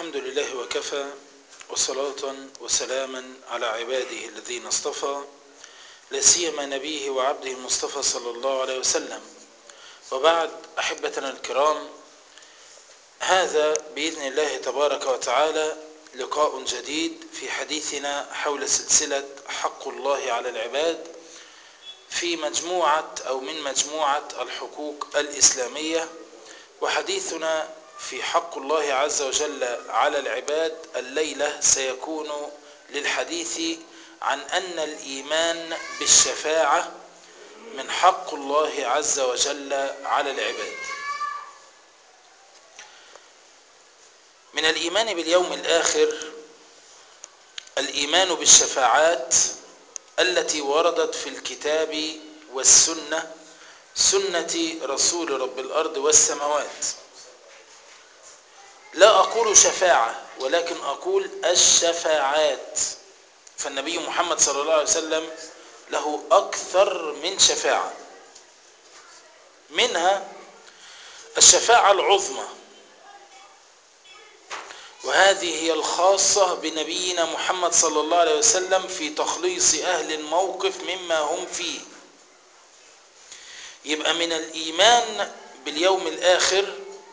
الحمد لله وكفى وصلاة وسلاما على عباده الذين اصطفى لا سيما نبيه وعبده المصطفى صلى الله عليه وسلم وبعد أحبتنا الكرام هذا بإذن الله تبارك وتعالى لقاء جديد في حديثنا حول سلسلة حق الله على العباد في مجموعة أو من مجموعة الحقوق الإسلامية وحديثنا في حق الله عز وجل على العباد الليلة سيكون للحديث عن أن الإيمان بالشفاعة من حق الله عز وجل على العباد من الإيمان باليوم الآخر الإيمان بالشفاعات التي وردت في الكتاب والسنة سنة رسول رب الأرض والسماوات لا أقول شفاعة ولكن أقول الشفاعات فالنبي محمد صلى الله عليه وسلم له أكثر من شفاعة منها الشفاعة العظمى وهذه هي الخاصة بنبينا محمد صلى الله عليه وسلم في تخليص أهل الموقف مما هم فيه يبقى من الإيمان باليوم الآخر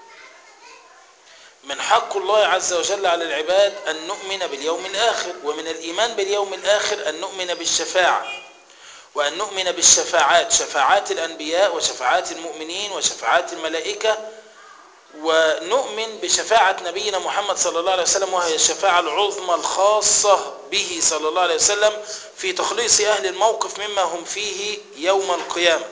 من حق الله عز وجل على العباد أن نؤمن باليوم الآخر ومن الإيمان باليوم الآخر أن نؤمن بالشفاعة وأن نؤمن بالشفاعات شفاعات الأنبياء وشفاعات المؤمنين وشفاعات الملائكة ونؤمن بشفاعة نبينا محمد صلى الله عليه وسلم وهي الشفاعة العظمى الخاصة به صلى الله عليه وسلم في تخليص أهل الموقف مما هم فيه يوم القيامة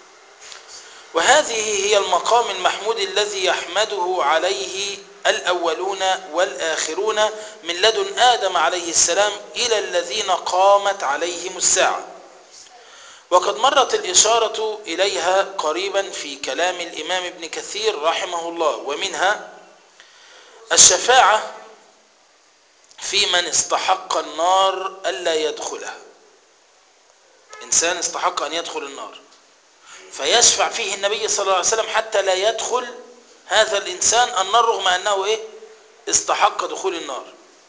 وهذه هي المقام المحمود الذي يحمده عليه الأولون والآخرون من لدن آدم عليه السلام إلى الذين قامت عليهم الساعة وقد مرت الإشارة إليها قريبا في كلام الإمام ابن كثير رحمه الله ومنها الشفاعة في من استحق النار ألا يدخلها إنسان استحق أن يدخل النار فيشفع فيه النبي صلى الله عليه وسلم حتى لا يدخل هذا الإنسان النار رغم أنه إيه استحق دخول النار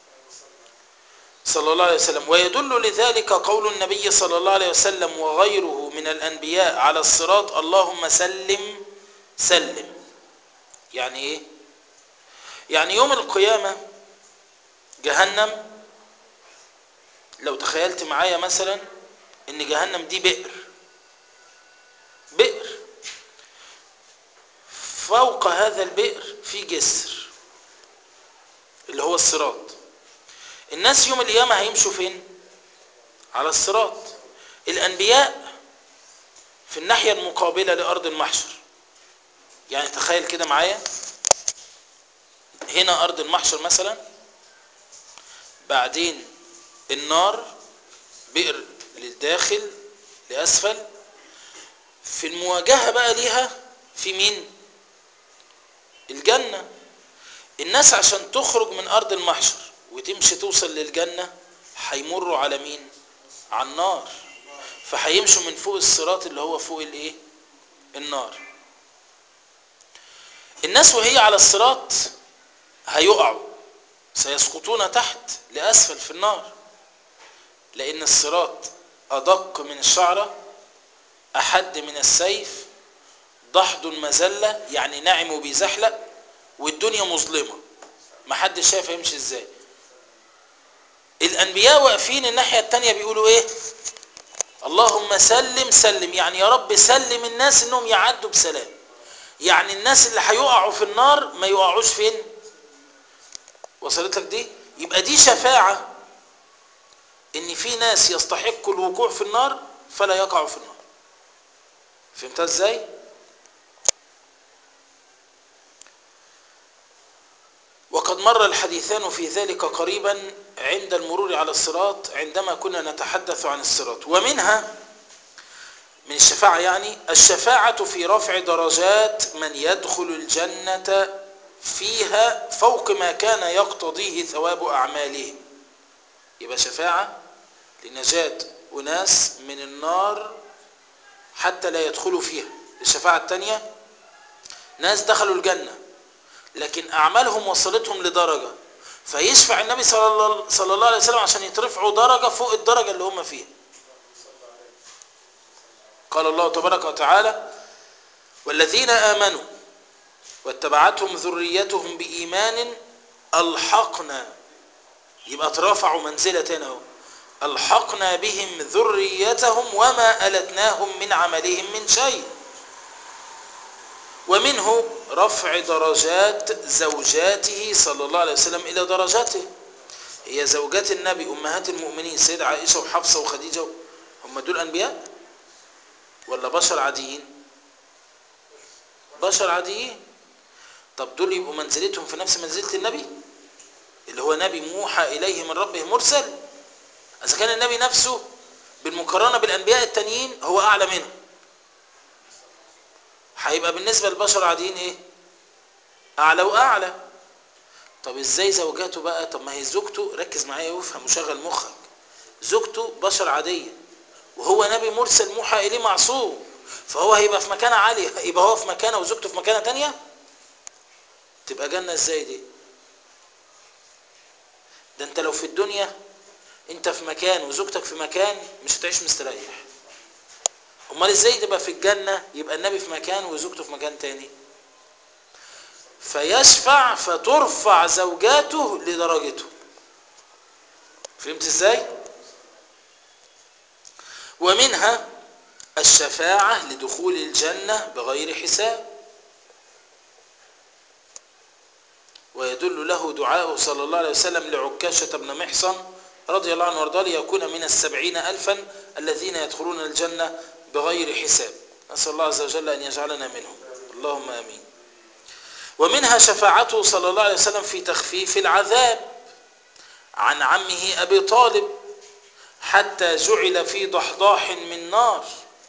صلى الله عليه وسلم ويدل لذلك قول النبي صلى الله عليه وسلم وغيره من الأنبياء على الصراط اللهم سلم سلم يعني إيه يعني يوم القيامة جهنم لو تخيلت معايا مثلا ان جهنم دي بئر بئر فوق هذا البئر في جسر اللي هو الصراط الناس يوم القيامة هيمشوا فين على الصراط الأنبياء في الناحية المقابلة لأرض المحشر يعني تخيل كده معايا هنا أرض المحشر مثلا بعدين النار بئر للداخل لأسفل في المواجهة بقى ليها في مين الجنة الناس عشان تخرج من أرض المحشر وتمشي توصل للجنة هيمروا على مين على النار فهيمشوا من فوق الصراط اللي هو فوق الايه النار الناس وهي على الصراط هيقعوا سيسقطون تحت لأسفل في النار لأن الصراط أدق من الشعرة أحد من السيف ضحض مزلة يعني ناعم وبيزحلق والدنيا مظلمة محدش شايف هيمشي ازاي الأنبياء واقفين الناحية التانية بيقولوا ايه اللهم سلم سلم يعني يا رب سلم الناس انهم يعدوا بسلام يعني الناس اللي هيقعوا في النار ما يقعوش فين وصلت لك دي يبقى دي شفاعة ان في ناس يستحقوا الوقوع في النار فلا يقعوا في النار فهمتها ازاي وقد مر الحديثان في ذلك قريبا عند المرور على الصراط عندما كنا نتحدث عن الصراط ومنها من الشفاعة يعني الشفاعة في رفع درجات من يدخل الجنة فيها فوق ما كان يقتضيه ثواب أعمالهم يبقى شفاعة لنجاة أناس من النار حتى لا يدخلوا فيها الشفاعة الثانية ناس دخلوا الجنة لكن أعمالهم وصلتهم لدرجة فيشفع النبي صلى الله, صلى الله عليه وسلم عشان يترفعوا درجة فوق الدرجة اللي هم فيها قال الله تبارك وتعالى والذين آمنوا واتبعتهم ذريتهم بإيمان ألحقنا يبقى ترفعوا منزلة اهو ألحقنا بهم ذريتهم وما ألتناهم من عملهم من شيء ومنه رفع درجات زوجاته صلى الله عليه وسلم إلى درجته هي زوجات النبي أمهات المؤمنين سيدة عائشة وحفصة وخديجة هم دول أنبياء ولا بشر عاديين بشر عاديين طب دول يبقوا منزلتهم في نفس منزلة النبي اللي هو نبي موحى إليه من ربه مرسل إذا كان النبي نفسه بالمقارنة بالأنبياء التانيين هو أعلى منهم هيبقى بالنسبة للبشر العاديين إيه أعلى وأعلى طب إزاي زوجاته بقى طب ما هي زوجته ركز معايا وافهم وشغل مخك زوجته بشر عادية وهو نبي مرسل موحى إليه معصوم فهو هيبقى في مكانة عالية يبقى هو في مكانة وزوجته في مكانة تانية تبقى جنة ازاي دي ده انت لو في الدنيا انت في مكان وزوجتك في مكان مش هتعيش مستريح امال ازاي تبقى في الجنة يبقى النبي في مكان وزوجته في مكان تاني فيشفع فترفع زوجاته لدرجته فهمت ازاي ومنها الشفاعة لدخول الجنة بغير حساب ويدل له دعاءه صلى الله عليه وسلم لعكاشة بن محصن رضي الله عنه وارضاه ليكون من السبعين ألفا الذين يدخلون الجنة بغير حساب نسأل الله عز وجل أن يجعلنا منهم اللهم آمين ومنها شفاعته صلى الله عليه وسلم في تخفيف العذاب عن عمه أبي طالب حتى جعل في ضحضاح من نار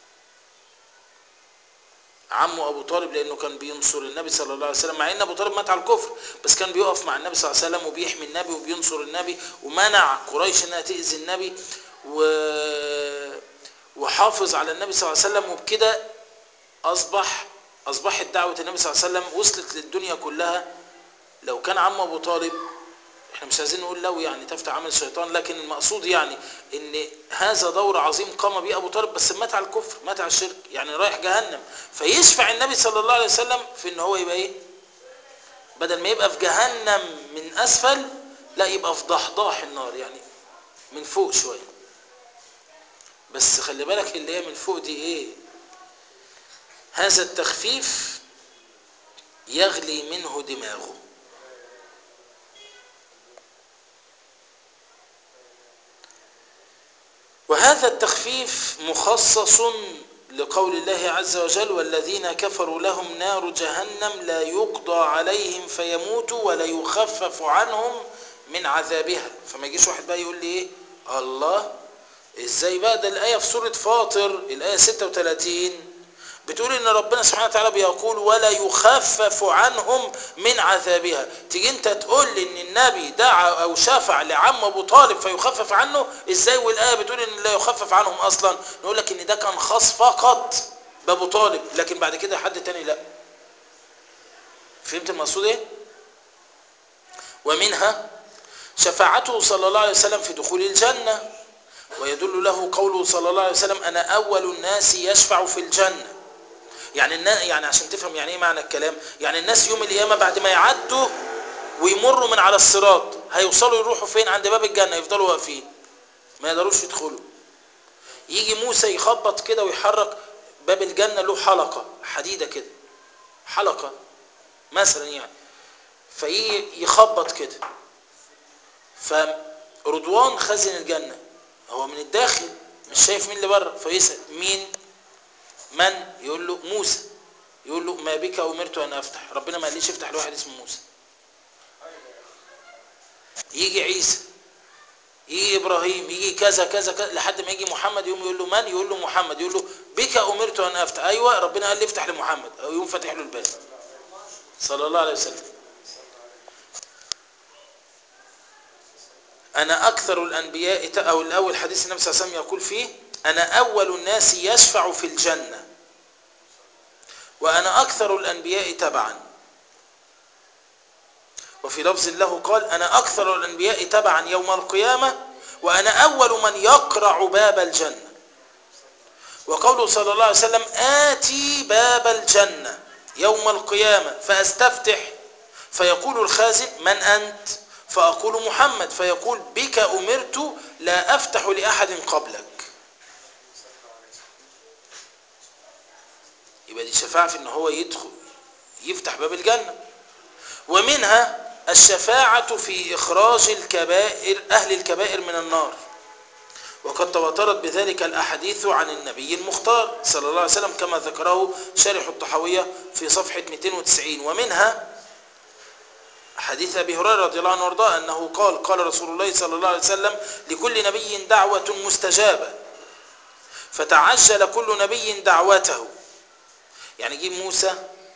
عمه ابو طالب لانه كان بينصر النبي صلى الله عليه وسلم مع ان ابو طالب مات على الكفر بس كان بيقف مع النبي صلى الله عليه وسلم وبيحمي النبي وبينصر النبي ومنع قريش انها تاذي النبي و... وحافظ على النبي صلى الله عليه وسلم وبكده اصبح اصبحت دعوه النبي صلى الله عليه وسلم وصلت للدنيا كلها لو كان عم ابو طالب احنا مش عايزين نقول لو يعني تفتح عمل الشيطان لكن المقصود يعني ان هذا دور عظيم قام به ابو طالب بس مات على الكفر مات على الشرك يعني رايح جهنم فيشفع النبي صلى الله عليه وسلم في ان هو يبقى ايه بدل ما يبقى في جهنم من اسفل لا يبقى في ضحضاح النار يعني من فوق شويه بس خلي بالك اللي هي من فوق دي ايه هذا التخفيف يغلي منه دماغه وهذا التخفيف مخصص لقول الله عز وجل والذين كفروا لهم نار جهنم لا يقضى عليهم فيموتوا ولا يخفف عنهم من عذابها فما يجيش واحد بقى يقول لي ايه الله ازاي بقى ده الايه في سوره فاطر الايه 36 بتقول ان ربنا سبحانه وتعالى بيقول ولا يخفف عنهم من عذابها تيجي انت تقول لي ان النبي دعا او شفع لعم ابو طالب فيخفف عنه ازاي والايه بتقول ان لا يخفف عنهم اصلا نقول لك ان ده كان خاص فقط بابو طالب لكن بعد كده حد تاني لا فهمت المقصود ايه ومنها شفاعته صلى الله عليه وسلم في دخول الجنه ويدل له قوله صلى الله عليه وسلم انا اول الناس يشفع في الجنه يعني النا... يعني عشان تفهم يعني ايه معنى الكلام يعني الناس يوم القيامه بعد ما يعدوا ويمروا من على الصراط هيوصلوا يروحوا فين عند باب الجنه يفضلوا واقفين ما يقدروش يدخلوا يجي موسى يخبط كده ويحرك باب الجنه له حلقه حديده كده حلقه مثلا يعني فيجي يخبط كده فرضوان خزن الجنه هو من الداخل مش شايف مين اللي بره فيسال مين من يقول له موسى يقول له ما بك امرت ان افتح ربنا ما قاليش افتح لواحد اسمه موسى يجي عيسى يجي ابراهيم يجي كذا كذا كذا لحد ما يجي محمد يقوم يقول له من يقول له محمد يقول له بك امرت ان افتح ايوه ربنا قال لي افتح لمحمد او يقوم فاتح له الباب صلى الله عليه وسلم انا اكثر الانبياء او الاول حديث النبي صلى الله عليه وسلم يقول فيه أنا أول الناس يشفع في الجنة وأنا أكثر الأنبياء تبعا وفي لفظ له قال أنا أكثر الأنبياء تبعا يوم القيامة وأنا أول من يقرع باب الجنة وقوله صلى الله عليه وسلم آتي باب الجنة يوم القيامة فأستفتح فيقول الخازن من أنت فأقول محمد فيقول بك أمرت لا أفتح لأحد قبلك يبقى دي شفاعة في ان هو يدخل يفتح باب الجنة ومنها الشفاعة في إخراج الكبائر أهل الكبائر من النار وقد تواترت بذلك الأحاديث عن النبي المختار صلى الله عليه وسلم كما ذكره شارح الطحاوية في صفحة 290 ومنها حديث أبي هريرة رضي الله عنه وارضاه أنه قال قال رسول الله صلى الله عليه وسلم لكل نبي دعوة مستجابة فتعجل كل نبي دعوته يعني جه موسى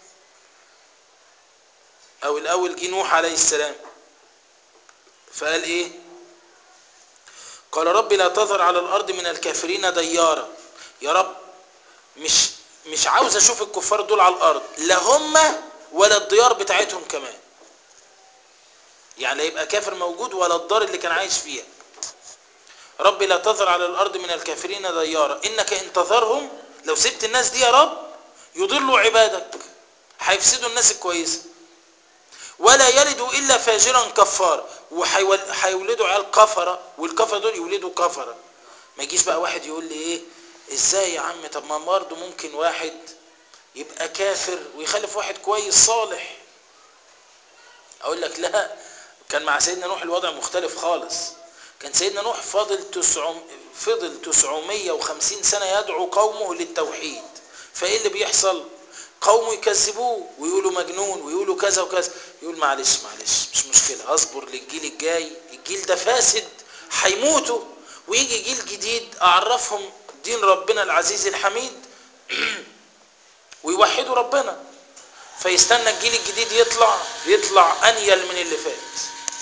او الاول جه نوح عليه السلام فقال ايه قال رب لا تذر على الارض من الكافرين ديارا يا رب مش مش عاوز اشوف الكفار دول على الارض لا هم ولا الديار بتاعتهم كمان يعني لا يبقى كافر موجود ولا الدار اللي كان عايش فيها رب لا تذر على الارض من الكافرين ديارا انك ان تذرهم لو سبت الناس دي يا رب يضلوا عبادك هيفسدوا الناس الكويسه ولا يلدوا الا فاجرا كفار وهيولدوا عيال كفره والكفره دول يولدوا كفره ما يجيش بقى واحد يقول لي ايه ازاي يا عم طب ما برضه ممكن واحد يبقى كافر ويخلف واحد كويس صالح اقول لك لا كان مع سيدنا نوح الوضع مختلف خالص كان سيدنا نوح فضل تسعم فضل 950 سنه يدعو قومه للتوحيد فايه اللي بيحصل قومه يكذبوه ويقولوا مجنون ويقولوا كذا وكذا يقول معلش معلش مش مشكلة اصبر للجيل الجاي الجيل ده فاسد هيموتوا ويجي جيل جديد اعرفهم دين ربنا العزيز الحميد ويوحدوا ربنا فيستنى الجيل الجديد يطلع يطلع انيل من اللي فات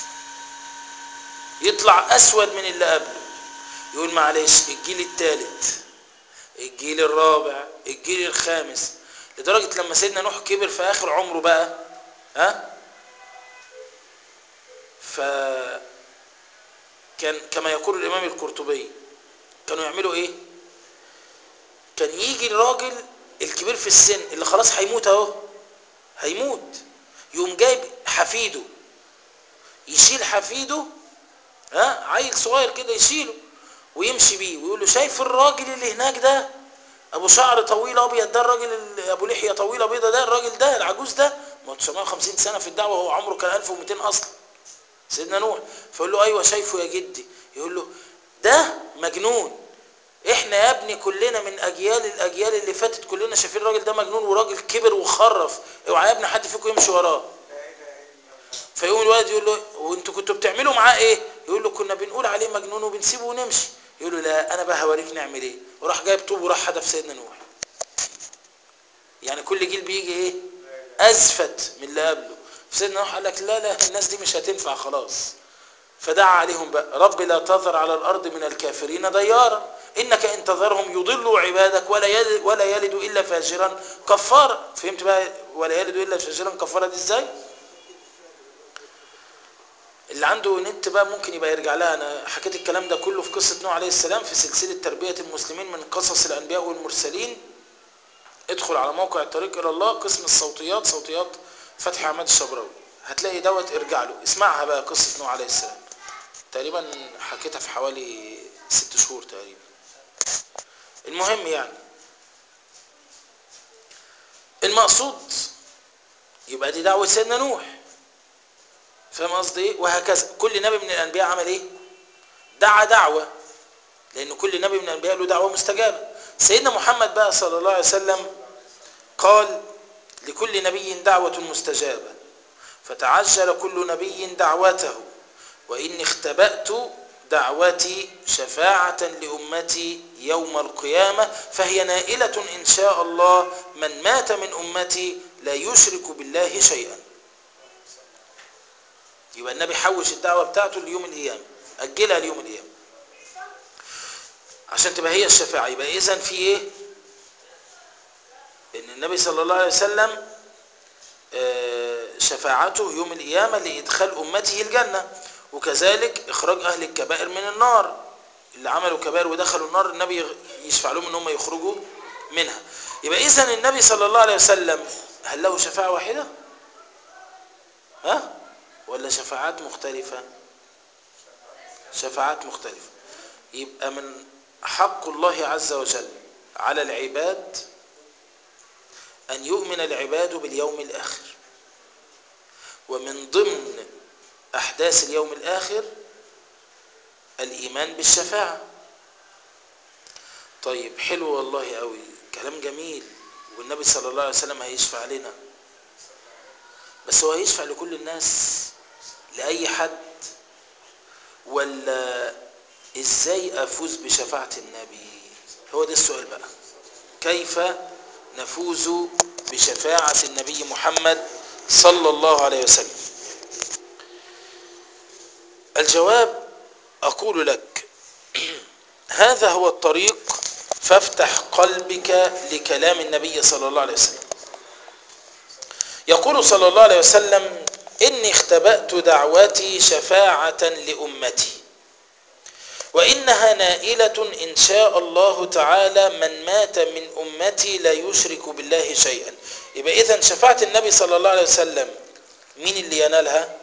يطلع اسود من اللي قبله يقول معلش الجيل الثالث الجيل الرابع الجيل الخامس لدرجة لما سيدنا نوح كبر في آخر عمره بقى ها ف كان كما يقول الإمام القرطبي كانوا يعملوا إيه كان يجي الراجل الكبير في السن اللي خلاص هيموت أهو هيموت يقوم جايب حفيده يشيل حفيده ها عيل صغير كده يشيله ويمشي بيه ويقول له شايف الراجل اللي هناك ده ابو شعر طويل ابيض ده الراجل اللي ابو لحيه طويله بيضه ده الراجل ده العجوز ده ما 950 سنه في الدعوه هو عمره كان 1200 اصلا سيدنا نوح فيقول له ايوه شايفه يا جدي يقول له ده مجنون احنا يا ابني كلنا من اجيال الاجيال اللي فاتت كلنا شايفين الراجل ده مجنون وراجل كبر وخرف اوعى يا ابني حد فيكم يمشي وراه فيقوم الولد يقول له وانتوا كنتوا بتعملوا معاه ايه يقول له كنا بنقول عليه مجنون وبنسيبه ونمشي يقول له لا انا بقى هوريك نعمل ايه وراح جايب طوب وراح هدف سيدنا نوح يعني كل جيل بيجي ايه ازفت من اللي قبله سيدنا نوح قال لك لا لا الناس دي مش هتنفع خلاص فدعا عليهم بقى رب لا تذر على الارض من الكافرين ديارا انك ان تذرهم يضلوا عبادك ولا يلد ولا يلدوا الا فاجرا كفارا فهمت بقى ولا يلدوا الا فاجرا كفارا دي ازاي اللي عنده نت بقى ممكن يبقى يرجع لها انا حكيت الكلام ده كله في قصه نوح عليه السلام في سلسله تربيه المسلمين من قصص الانبياء والمرسلين ادخل على موقع الطريق الى الله قسم الصوتيات صوتيات فتحي عماد الشبراوي هتلاقي دوت ارجع له اسمعها بقى قصه نوح عليه السلام تقريبا حكيتها في حوالي ست شهور تقريبا المهم يعني المقصود يبقى دي دعوه سيدنا نوح فاهم قصدي ايه وهكذا كل نبي من الانبياء عمل ايه دعا دعوه لان كل نبي من الانبياء له دعوه مستجابه سيدنا محمد بقى صلى الله عليه وسلم قال لكل نبي دعوه مستجابه فتعجل كل نبي دعوته واني اختبأت دعوتي شفاعة لأمتي يوم القيامة فهي نائلة إن شاء الله من مات من أمتي لا يشرك بالله شيئا يبقى النبي حوش الدعوة بتاعته ليوم القيامة أجلها ليوم القيامة عشان تبقى هي الشفاعة يبقى إذن في إيه إن النبي صلى الله عليه وسلم شفاعته يوم القيامة لإدخال أمته الجنة وكذلك إخراج أهل الكبائر من النار اللي عملوا كبائر ودخلوا النار النبي يشفع لهم ان هم يخرجوا منها يبقى إذن النبي صلى الله عليه وسلم هل له شفاعة واحدة ها ولا شفاعات مختلفة شفاعات مختلفة يبقى من حق الله عز وجل على العباد أن يؤمن العباد باليوم الآخر ومن ضمن أحداث اليوم الآخر الإيمان بالشفاعة طيب حلو والله قوي كلام جميل والنبي صلى الله عليه وسلم هيشفع لنا بس هو هيشفع لكل الناس لأي حد ولا ازاي افوز بشفاعة النبي هو ده السؤال بقى كيف نفوز بشفاعة النبي محمد صلى الله عليه وسلم الجواب أقول لك هذا هو الطريق فافتح قلبك لكلام النبي صلى الله عليه وسلم يقول صلى الله عليه وسلم إني اختبأت دعوتي شفاعة لأمتي وإنها نائلة إن شاء الله تعالى من مات من أمتي لا يشرك بالله شيئا يبقى إذن شفاعة النبي صلى الله عليه وسلم مين اللي ينالها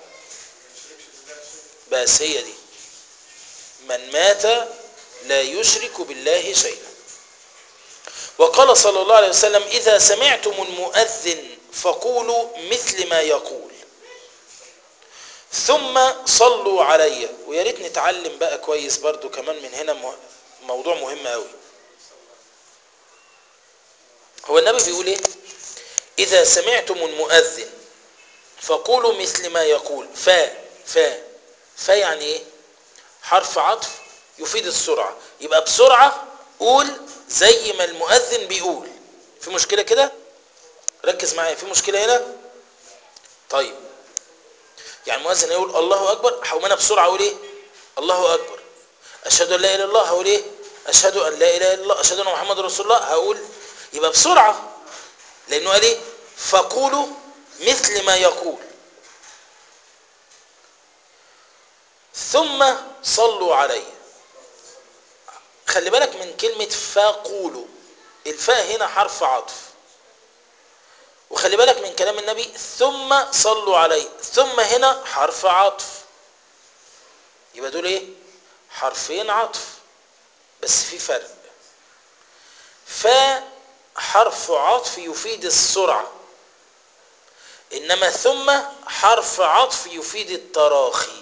بس هي دي من مات لا يشرك بالله شيئا وقال صلى الله عليه وسلم إذا سمعتم المؤذن فقولوا مثل ما يقول ثم صلوا علي ويا ريت نتعلم بقى كويس برضو كمان من هنا موضوع مهم قوي هو النبي بيقول ايه اذا سمعتم المؤذن فقولوا مثل ما يقول فا فا فا يعني ايه حرف عطف يفيد السرعة يبقى بسرعة قول زي ما المؤذن بيقول في مشكلة كده ركز معايا في مشكلة هنا طيب يعني المؤذن يقول الله اكبر هقوم انا بسرعه اقول ايه الله اكبر اشهد ان لا اله الا الله هقول ايه اشهد ان لا اله الا الله اشهد ان محمد رسول الله هقول يبقى بسرعه لانه قال ايه فقولوا مثل ما يقول ثم صلوا علي خلي بالك من كلمه فقولوا الفاء هنا حرف عطف وخلي بالك من كلام النبي ثم صلوا عليه ثم هنا حرف عطف يبقى دول ايه حرفين عطف بس في فرق فا حرف عطف يفيد السرعة انما ثم حرف عطف يفيد التراخي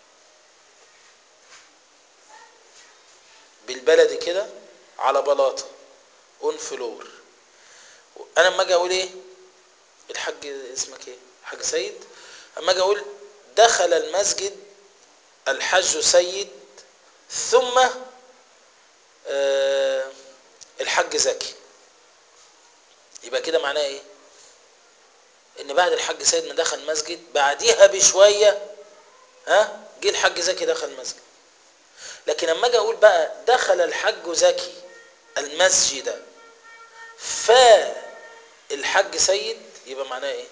بالبلدي كده على بلاطة اون فلور انا لما اجي اقول ايه الحاج اسمك ايه الحاج سيد اما اجي اقول دخل المسجد الحج سيد ثم آه الحاج زكي يبقى كده معناه ايه ان بعد الحاج سيد ما دخل المسجد بعديها بشويه ها جه الحاج زكي دخل المسجد لكن اما اجي اقول بقى دخل الحاج زكي المسجد فالحاج سيد يبقى معناه ايه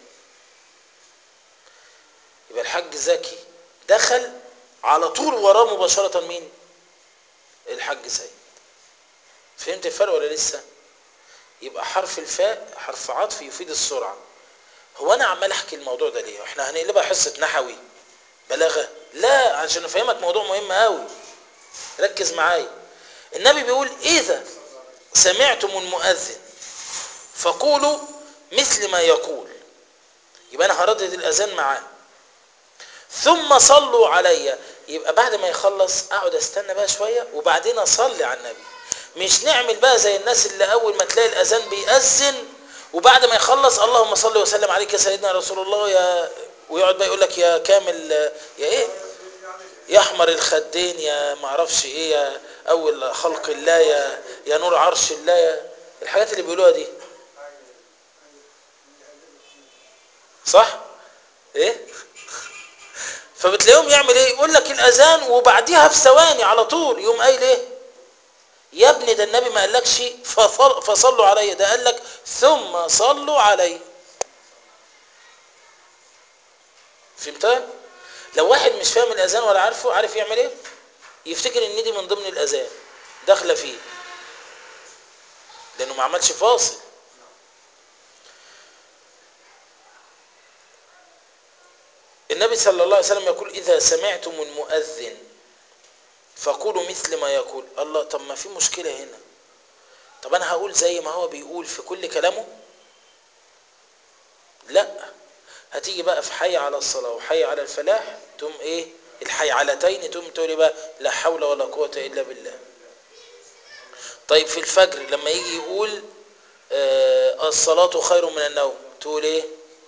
يبقى الحاج زكي دخل على طول وراه مباشرة مين الحاج سيد فهمت الفرق ولا لسه يبقى حرف الفاء حرف عطف يفيد السرعة هو انا عمال احكي الموضوع ده ليه احنا هنقلبها حصة نحوي بلاغة لا عشان افهمك موضوع مهم قوي ركز معايا النبي بيقول اذا سمعتم المؤذن فقولوا مثل ما يقول يبقى انا هردد الاذان معاه ثم صلوا عليا يبقى بعد ما يخلص اقعد استنى بقى شويه وبعدين اصلي على النبي مش نعمل بقى زي الناس اللي اول ما تلاقي الاذان بيأذن وبعد ما يخلص اللهم صل وسلم عليك يا سيدنا رسول الله يا ويقعد بقى يقول لك يا كامل يا ايه يا احمر الخدين يا معرفش ايه يا اول خلق الله يا يا نور عرش الله يا الحاجات اللي بيقولوها دي صح ايه فبتلاقيهم يعمل ايه يقول لك الاذان وبعديها في ثواني على طول يقوم قايل ايه يا ابني ده النبي ما قالكش فصل فصلوا علي ده قال لك ثم صلوا علي فهمتها لو واحد مش فاهم الاذان ولا عارفه عارف يعمل ايه يفتكر ان دي من ضمن الاذان داخله فيه لانه ما عملش فاصل النبي صلى الله عليه وسلم يقول اذا سمعتم المؤذن فقولوا مثل ما يقول الله طب ما في مشكله هنا طب انا هقول زي ما هو بيقول في كل كلامه لا هتيجي بقى في حي على الصلاة وحي على الفلاح تقوم ايه الحيعلتين تقوم تقولي بقى لا حول ولا قوة الا بالله طيب في الفجر لما يجي يقول آه الصلاة خير من النوم تقول ايه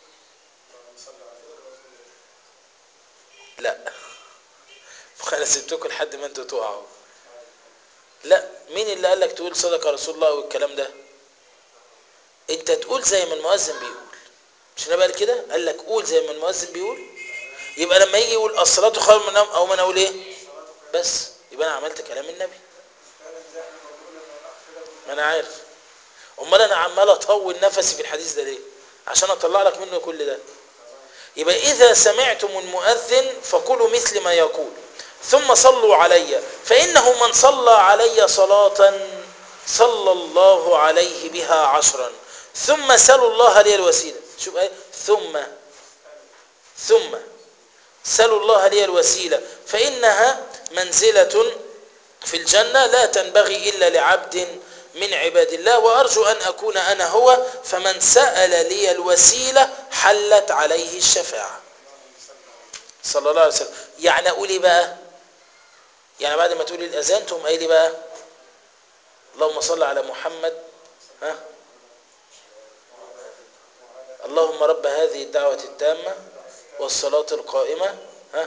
لا انا سبتكم لحد ما انتوا تقعوا لا مين اللي قال لك تقول صدق رسول الله والكلام ده انت تقول زي ما المؤذن بيقول مش انا قال كده قال لك قول زي ما المؤذن بيقول يبقى لما يجي يقول الصلاه خير من النوم او ما انا اقول ايه بس يبقى انا عملت كلام النبي ما انا عارف امال انا عمال اطول نفسي في الحديث ده ليه عشان اطلع لك منه كل ده يبقى اذا سمعتم المؤذن فقولوا مثل ما يقول ثم صلوا علي فانه من صلى علي صلاه صلى الله عليه بها عشرا ثم سلوا الله لي الوسيله شوف ايه ثم ثم سلوا الله لي الوسيله فانها منزله في الجنه لا تنبغي الا لعبد من عباد الله وارجو ان اكون انا هو فمن سال لي الوسيله حلت عليه الشفاعه صلى الله عليه وسلم يعني اقول ايه بقى يعني بعد ما تقولي الاذان تقوم قايل بقى اللهم صل على محمد ها اللهم رب هذه الدعوة التامة والصلاة القائمة ها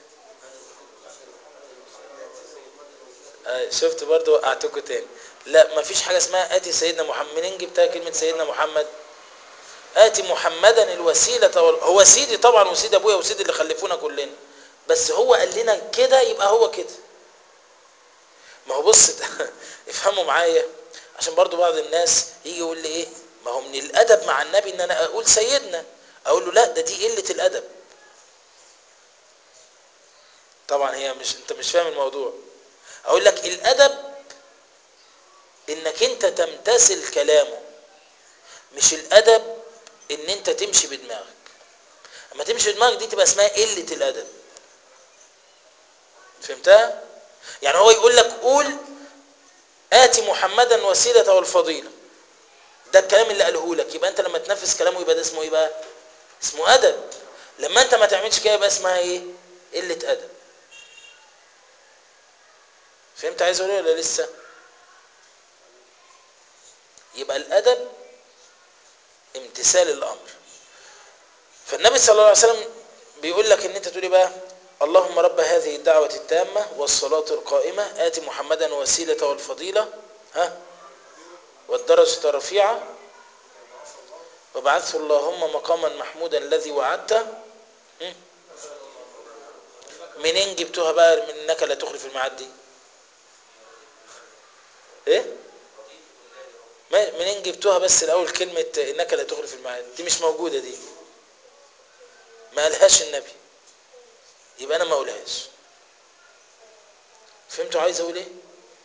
آه شفت برضو وقعتكم تاني لا ما فيش حاجة اسمها آتي سيدنا محمد منين جبتها كلمة سيدنا محمد آتي محمدا الوسيلة وال... هو سيدي طبعا وسيد أبويا وسيد اللي خلفونا كلنا بس هو قال لنا كده يبقى هو كده ما هو بص افهموا معايا عشان برضو بعض الناس يجي يقول لي ايه ما هو من الادب مع النبي ان انا اقول سيدنا اقول له لا ده دي قله الادب طبعا هي مش انت مش فاهم الموضوع اقول لك الادب انك انت تمتثل كلامه مش الادب ان انت تمشي بدماغك اما تمشي بدماغك دي تبقى اسمها قله الادب فهمتها يعني هو يقول لك قول آتي محمدا وسيلة والفضيلة ده الكلام اللي قاله لك يبقى انت لما تنفذ كلامه يبقى ده اسمه ايه بقى اسمه ادب لما انت ما تعملش كده يبقى اسمها ايه قله ادب فهمت عايز اقول ولا لسه يبقى الادب امتثال الامر فالنبي صلى الله عليه وسلم بيقول لك ان انت تقولي بقى اللهم رب هذه الدعوة التامة والصلاة القائمة آتي محمدا وسيلة والفضيلة ها والدرجة الرفيعة وابعثه اللهم مقاما محمودا الذي وعدته منين جبتوها بقى من انك لا تخلف الميعاد دي ايه منين جبتوها بس الاول كلمة انك لا تخلف الميعاد دي مش موجودة دي ما قالهاش النبي يبقى انا ما اقولهاش فهمتوا عايز اقول ايه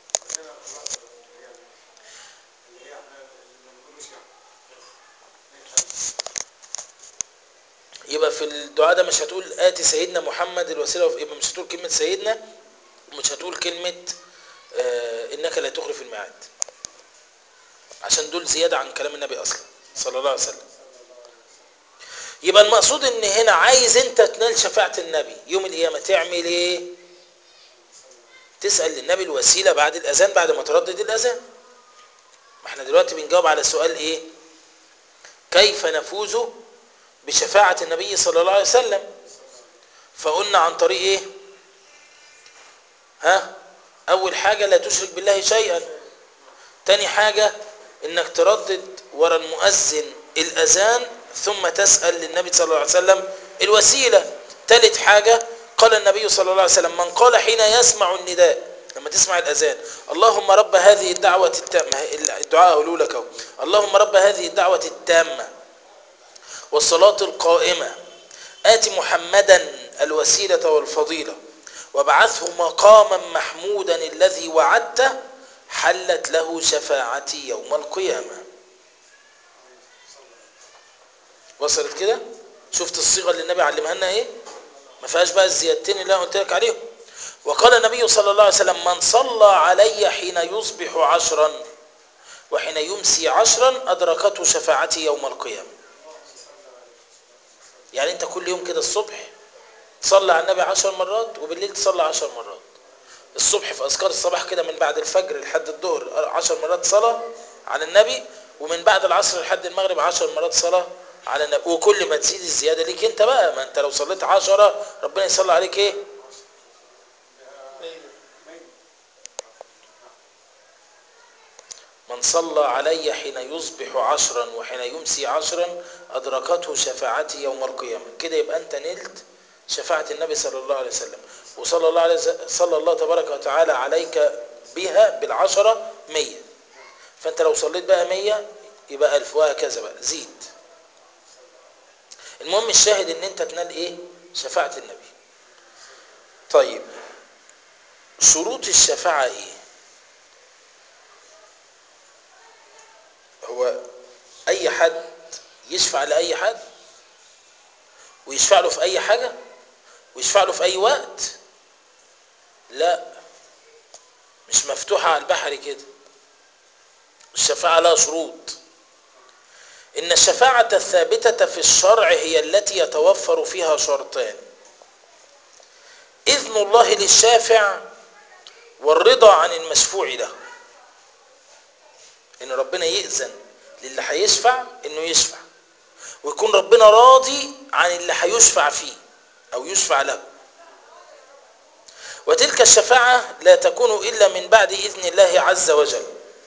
يبقى في الدعاء ده مش هتقول اتي سيدنا محمد الوسيله يبقى مش هتقول كلمه سيدنا ومش هتقول كلمه آه انك لا تخلف الميعاد عشان دول زياده عن كلام النبي اصلا صلى الله عليه وسلم يبقى المقصود ان هنا عايز انت تنال شفاعه النبي يوم القيامه تعمل ايه تسال للنبي الوسيله بعد الاذان بعد ما تردد الاذان ما احنا دلوقتي بنجاوب على سؤال ايه كيف نفوز بشفاعة النبي صلى الله عليه وسلم فقلنا عن طريق ايه ها اول حاجة لا تشرك بالله شيئا تاني حاجة انك تردد ورا المؤذن الاذان ثم تسأل للنبي صلى الله عليه وسلم الوسيلة تالت حاجة قال النبي صلى الله عليه وسلم من قال حين يسمع النداء لما تسمع الاذان اللهم رب هذه الدعوة التامة الدعاء اقوله لك اهو اللهم رب هذه الدعوة التامة والصلاة القائمة آت محمدا الوسيلة والفضيلة وابعثه مقاما محمودا الذي وعدته حلت له شفاعتي يوم القيامة وصلت كده شفت الصيغة اللي النبي علمها لنا ايه ما فيهاش بقى الزيادتين اللي انا قلت لك عليهم وقال النبي صلى الله عليه وسلم من صلى علي حين يصبح عشرا وحين يمسي عشرا أدركته شفاعتي يوم القيامة يعني انت كل يوم كده الصبح تصلي على النبي عشر مرات وبالليل تصلي عشر مرات الصبح في أذكار الصباح كده من بعد الفجر لحد الظهر عشر مرات صلاة على النبي ومن بعد العصر لحد المغرب عشر مرات صلاة على النبي وكل ما تزيد الزيادة ليك انت بقى ما انت لو صليت عشرة ربنا يصلي عليك ايه من صلى علي حين يصبح عشرا وحين يمسي عشرا أدركته شفاعتي يوم القيامة كده يبقى أنت نلت شفاعة النبي صلى الله عليه وسلم وصلى الله عليه صلى الله تبارك وتعالى عليك بها بالعشرة مية فأنت لو صليت بقى مية يبقى ألف وهكذا بقى زيد المهم الشاهد ان انت تنال ايه شفاعة النبي طيب شروط الشفاعة ايه هو اي حد يشفع لاي حد ويشفع له في اي حاجة ويشفع له في اي وقت لا مش مفتوحة على البحر كده الشفاعة لها شروط إن الشفاعة الثابتة في الشرع هي التي يتوفر فيها شرطان إذن الله للشافع والرضا عن المشفوع له إن ربنا يأذن للي هيشفع إنه يشفع ويكون ربنا راضي عن اللي هيشفع فيه أو يشفع له وتلك الشفاعة لا تكون إلا من بعد إذن الله عز وجل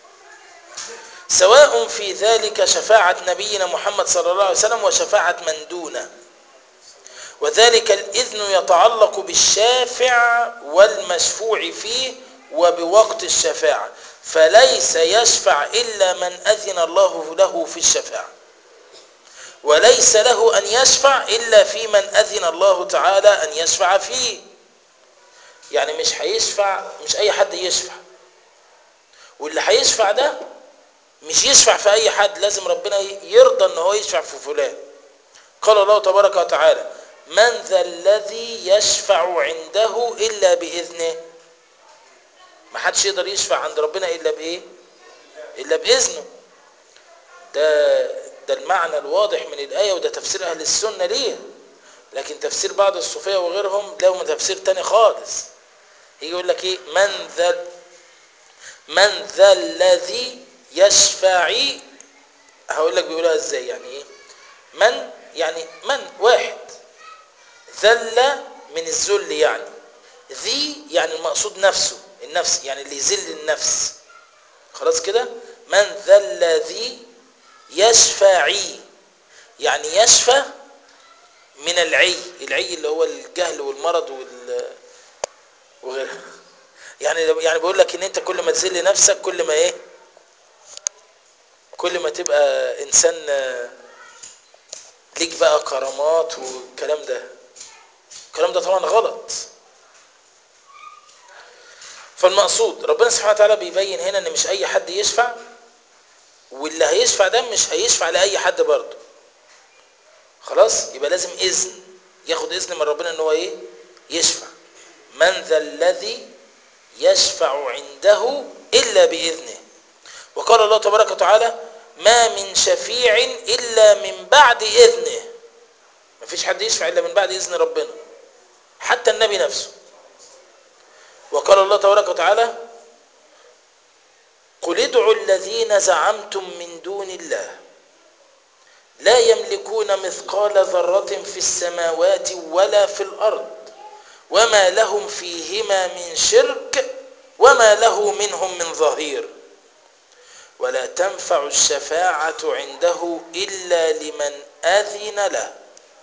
سواء في ذلك شفاعة نبينا محمد صلى الله عليه وسلم وشفاعة من دونه وذلك الإذن يتعلق بالشافع والمشفوع فيه وبوقت الشفاعة فليس يشفع إلا من أذن الله له في الشفاعة وليس له أن يشفع إلا في من أذن الله تعالى أن يشفع فيه يعني مش هيشفع مش أي حد يشفع واللي هيشفع ده مش يشفع في اي حد لازم ربنا يرضى ان هو يشفع في فلان قال الله تبارك وتعالى من ذا الذي يشفع عنده الا باذنه ما حدش يقدر يشفع عند ربنا الا بايه الا باذنه ده ده المعنى الواضح من الايه وده تفسير اهل السنه ليه لكن تفسير بعض الصوفيه وغيرهم لهم تفسير تاني خالص يجي يقول لك ايه من ذا من ذا الذي يشفعي هقول لك بيقولها ازاي يعني ايه من يعني من واحد ذل من الذل يعني ذي يعني المقصود نفسه النفس يعني اللي يذل النفس خلاص كده من ذا الذي يشفعي يعني يشفى من العي العي اللي هو الجهل والمرض وال وغيرها يعني يعني بيقول لك ان انت كل ما تذل نفسك كل ما ايه كل ما تبقى انسان ليك بقى كرامات والكلام ده الكلام ده طبعا غلط فالمقصود ربنا سبحانه وتعالى بيبين هنا ان مش اي حد يشفع واللي هيشفع ده مش هيشفع لاي حد برضه خلاص يبقى لازم اذن ياخد اذن من ربنا ان هو ايه يشفع من ذا الذي يشفع عنده الا باذنه وقال الله تبارك وتعالى ما من شفيع إلا من بعد إذنه ما فيش حد يشفع إلا من بعد إذن ربنا حتى النبي نفسه وقال الله تبارك وتعالى قل ادعوا الذين زعمتم من دون الله لا يملكون مثقال ذرة في السماوات ولا في الأرض وما لهم فيهما من شرك وما له منهم من ظهير ولا تنفع الشفاعة عنده إلا لمن أذن له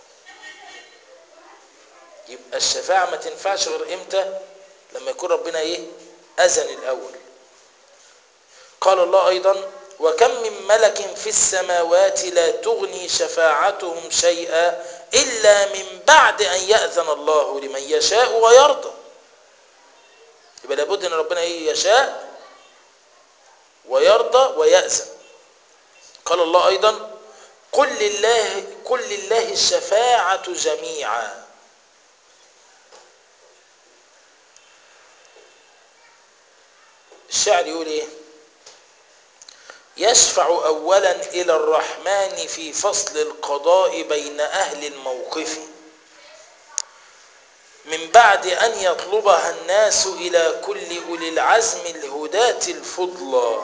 يبقى الشفاعة ما تنفعش غير إمتى لما يكون ربنا إيه أذن الأول قال الله أيضا وكم من ملك في السماوات لا تغني شفاعتهم شيئا إلا من بعد أن يأذن الله لمن يشاء ويرضى يبقى لابد أن ربنا إيه يشاء ويرضى ويأذن قال الله أيضا قل لله قل لله الشفاعة جميعا الشعر يقول ايه يشفع اولا الى الرحمن في فصل القضاء بين اهل الموقف من بعد ان يطلبها الناس الى كل اولي العزم الهداة الفضلى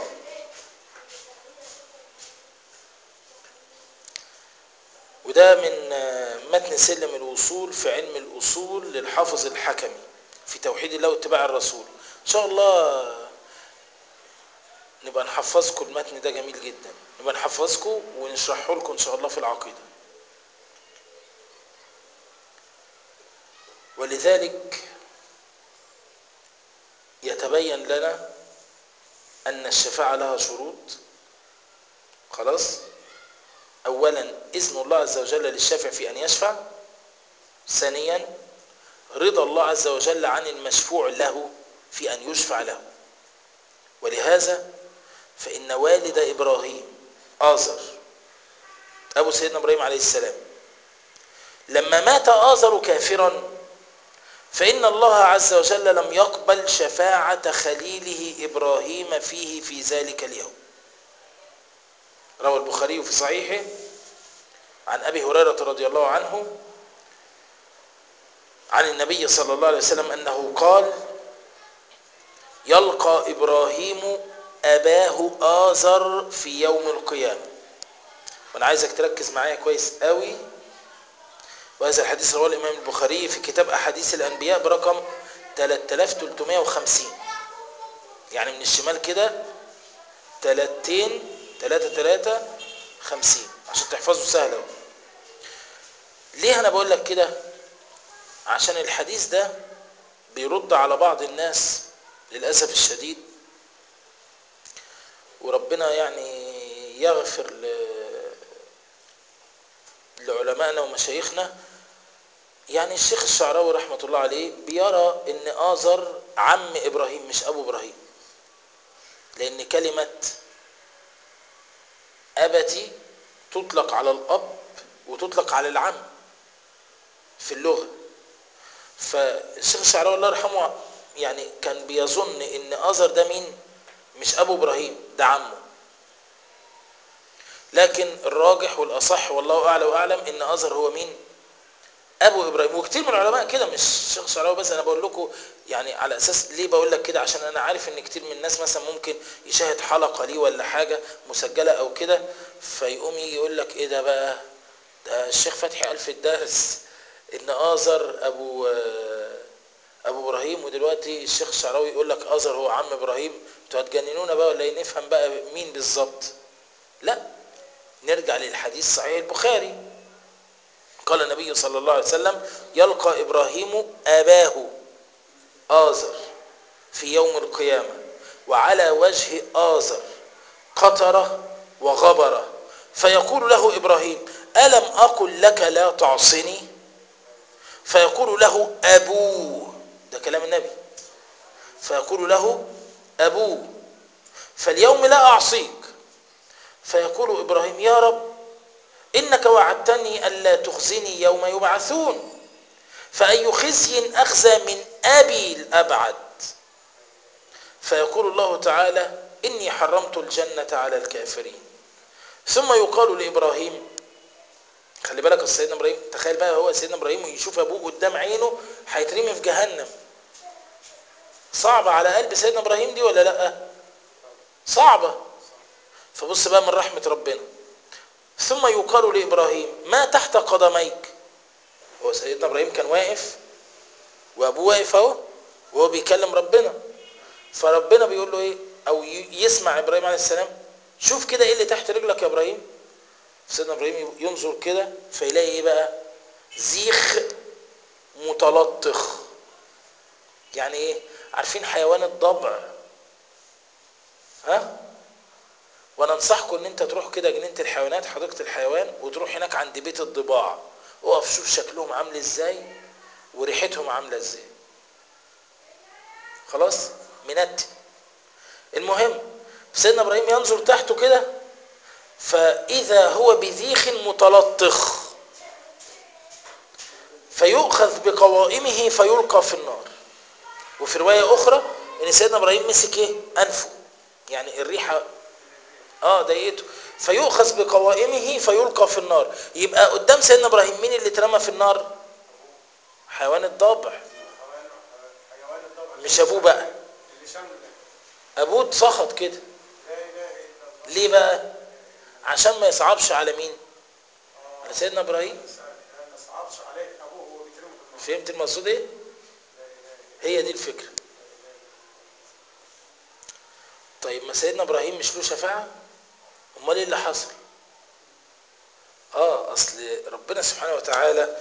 وده من متن سلم الوصول في علم الاصول للحافظ الحكمي في توحيد الله واتباع الرسول ان شاء الله نبقى نحفظكم المتن ده جميل جدا نبقى نحفظكم ونشرحه لكم ان شاء الله في العقيده ولذلك يتبين لنا ان الشفاعه لها شروط خلاص اولا اذن الله عز وجل للشافع في ان يشفع ثانيا رضا الله عز وجل عن المشفوع له في ان يشفع له ولهذا فإن والد إبراهيم آزر أبو سيدنا إبراهيم عليه السلام لما مات آزر كافرا فإن الله عز وجل لم يقبل شفاعة خليله إبراهيم فيه في ذلك اليوم روى البخاري في صحيحه عن أبي هريرة رضي الله عنه عن النبي صلى الله عليه وسلم أنه قال يلقى إبراهيم أباه آزر في يوم القيامة وأنا عايزك تركز معايا كويس قوي وهذا الحديث رواه الإمام البخاري في كتاب أحاديث الأنبياء برقم 3350 يعني من الشمال كده تلاتين تلاتة تلاتة خمسين عشان تحفظه سهل ليه أنا بقول لك كده عشان الحديث ده بيرد على بعض الناس للأسف الشديد وربنا يعني يغفر لعلمائنا ومشايخنا يعني الشيخ الشعراوي رحمة الله عليه بيرى ان آزر عم إبراهيم مش أبو إبراهيم لأن كلمة أبتي تطلق على الأب وتطلق على العم في اللغة فالشيخ الشعراوي الله يرحمه يعني كان بيظن ان آزر ده مين مش ابو ابراهيم ده عمه لكن الراجح والاصح والله اعلى واعلم ان ازر هو مين ابو ابراهيم وكتير من العلماء كده مش شيخ شعراوي بس انا بقول لكم يعني على اساس ليه بقول لك كده عشان انا عارف ان كتير من الناس مثلا ممكن يشاهد حلقه ليه ولا حاجه مسجله او كده فيقوم يجي يقول لك ايه ده بقى ده الشيخ فتحي قال في الدرس ان ازر ابو ابو ابراهيم ودلوقتي الشيخ الشعراوي يقول لك ازر هو عم ابراهيم انتوا هتجننونا بقى ولا ايه نفهم بقى مين بالظبط لا نرجع للحديث صحيح البخاري قال النبي صلى الله عليه وسلم يلقى ابراهيم اباه ازر في يوم القيامه وعلى وجه ازر قطره وغبره فيقول له ابراهيم الم اقل لك لا تعصني فيقول له ابوه ده كلام النبي فيقول له أبوه فاليوم لا أعصيك فيقول إبراهيم يا رب إنك وعدتني ألا تخزني يوم يبعثون فأي خزي أخزى من أبي الأبعد فيقول الله تعالى إني حرمت الجنة على الكافرين ثم يقال لإبراهيم خلي بالك سيدنا إبراهيم تخيل بقى هو سيدنا إبراهيم ويشوف أبوه قدام عينه هيترمي في جهنم صعبة على قلب سيدنا إبراهيم دي ولا لأ صعبة فبص بقى من رحمة ربنا ثم يقال لإبراهيم ما تحت قدميك هو سيدنا إبراهيم كان واقف وأبوه واقف أهو وهو بيكلم ربنا فربنا بيقول له إيه أو يسمع إبراهيم عليه السلام شوف كده إيه اللي تحت رجلك يا إبراهيم سيدنا إبراهيم ينظر كده فيلاقي إيه بقى زيخ متلطخ يعني إيه عارفين حيوان الضبع ها وانا انصحكم ان انت تروح كده جنينه الحيوانات حديقه الحيوان وتروح هناك عند بيت الضباع اقف شوف شكلهم عامل ازاي وريحتهم عامله ازاي خلاص منتن المهم سيدنا ابراهيم ينظر تحته كده فاذا هو بذيخ متلطخ فيؤخذ بقوائمه فيلقى في النار وفي روايه اخرى ان سيدنا ابراهيم مسك ايه انفه يعني الريحه اه ضايقته فيؤخذ بقوائمه فيلقى في النار يبقى قدام سيدنا ابراهيم مين اللي اترمى في النار حيوان الضبع حيوان الضبع مش ابوه بقى اللي شم ابوه اتسخط كده لا اله الا الله ليه بقى عشان ما يصعبش على مين على سيدنا ابراهيم ما صعبش عليه ابوه وهو بيترمي في النار فهمت المقصود ايه هي دي الفكره طيب ما سيدنا ابراهيم مش له شفاعه امال ايه اللي حصل اه اصل ربنا سبحانه وتعالى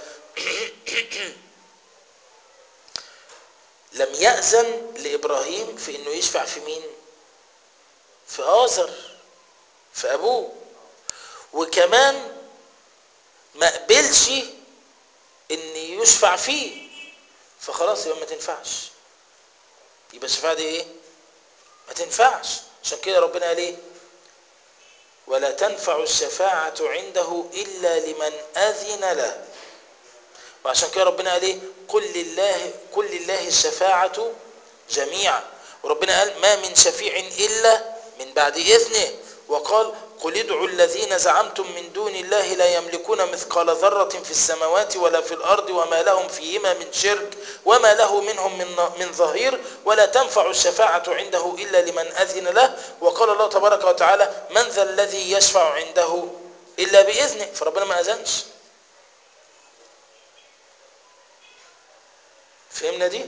لم يأذن لإبراهيم في إنه يشفع في مين؟ في آزر في أبوه وكمان ما قبلش إن يشفع فيه فخلاص يبقى ما تنفعش يبقى الشفاعة دي إيه؟ ما تنفعش عشان كده ربنا قال إيه؟ ولا تنفع الشفاعة عنده إلا لمن أذن له وعشان كده ربنا قال ايه قل لله قل لله الشفاعة جميعا وربنا قال ما من شفيع إلا من بعد إذنه وقال قل ادعوا الذين زعمتم من دون الله لا يملكون مثقال ذرة في السماوات ولا في الأرض وما لهم فيهما من شرك وما له منهم من من ظهير ولا تنفع الشفاعة عنده إلا لمن أذن له وقال الله تبارك وتعالى من ذا الذي يشفع عنده إلا بإذنه فربنا ما أذنش فهمنا دي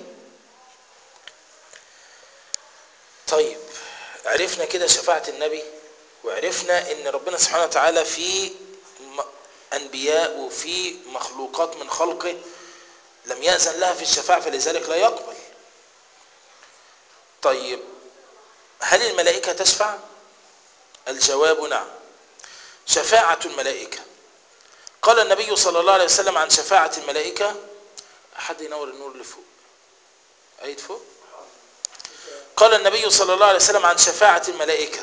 طيب عرفنا كده شفاعة النبي وعرفنا ان ربنا سبحانه وتعالى في م- انبياء وفي مخلوقات من خلقه لم يأذن لها في الشفاعة فلذلك لا يقبل طيب هل الملائكة تشفع الجواب نعم شفاعة الملائكة قال النبي صلى الله عليه وسلم عن شفاعة الملائكة أحد ينور النور اللي فوق أيد فوق قال النبي صلى الله عليه وسلم عن شفاعة الملائكة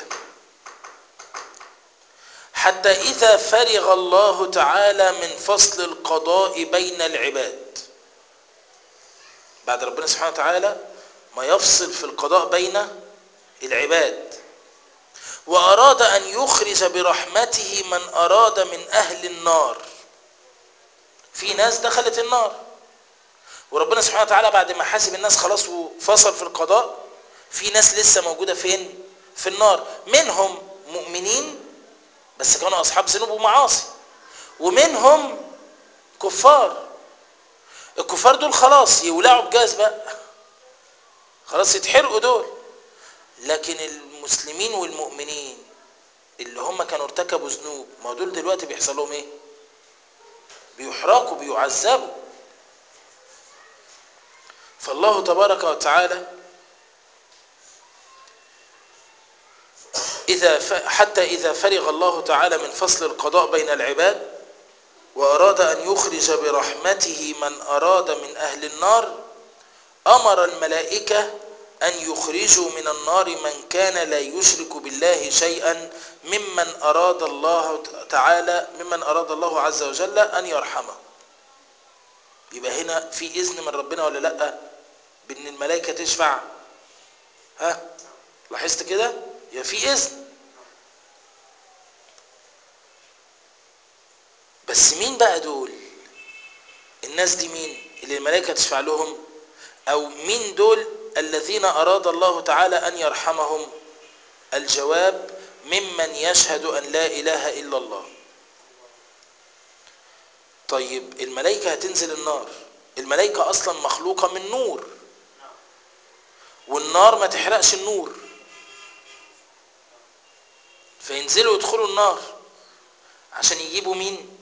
حتى إذا فرغ الله تعالى من فصل القضاء بين العباد بعد ربنا سبحانه وتعالى ما يفصل في القضاء بين العباد وأراد أن يخرج برحمته من أراد من أهل النار في ناس دخلت النار وربنا سبحانه وتعالى بعد ما حاسب الناس خلاص وفصل في القضاء في ناس لسه موجودة فين في النار منهم مؤمنين بس كانوا أصحاب ذنوب ومعاصي ومنهم كفار الكفار دول خلاص يولعوا بجاز بقى خلاص يتحرقوا دول لكن المسلمين والمؤمنين اللي هم كانوا ارتكبوا ذنوب ما دول دلوقتي بيحصل لهم ايه بيحرقوا بيعذبوا فالله تبارك وتعالى إذا ف... حتى إذا فرغ الله تعالى من فصل القضاء بين العباد وأراد أن يخرج برحمته من أراد من أهل النار أمر الملائكة أن يخرجوا من النار من كان لا يشرك بالله شيئا ممن أراد الله تعالى ممن أراد الله عز وجل أن يرحمه يبقى هنا في إذن من ربنا ولا لأ بأن الملائكة تشفع ها لاحظت كده يبقى في إذن بس مين بقى دول الناس دي مين اللي الملائكة تشفع لهم أو مين دول الذين أراد الله تعالى أن يرحمهم الجواب ممن يشهد أن لا إله إلا الله طيب الملائكة هتنزل النار الملائكة أصلا مخلوقة من نور والنار ما تحرقش النور فينزلوا يدخلوا النار عشان يجيبوا مين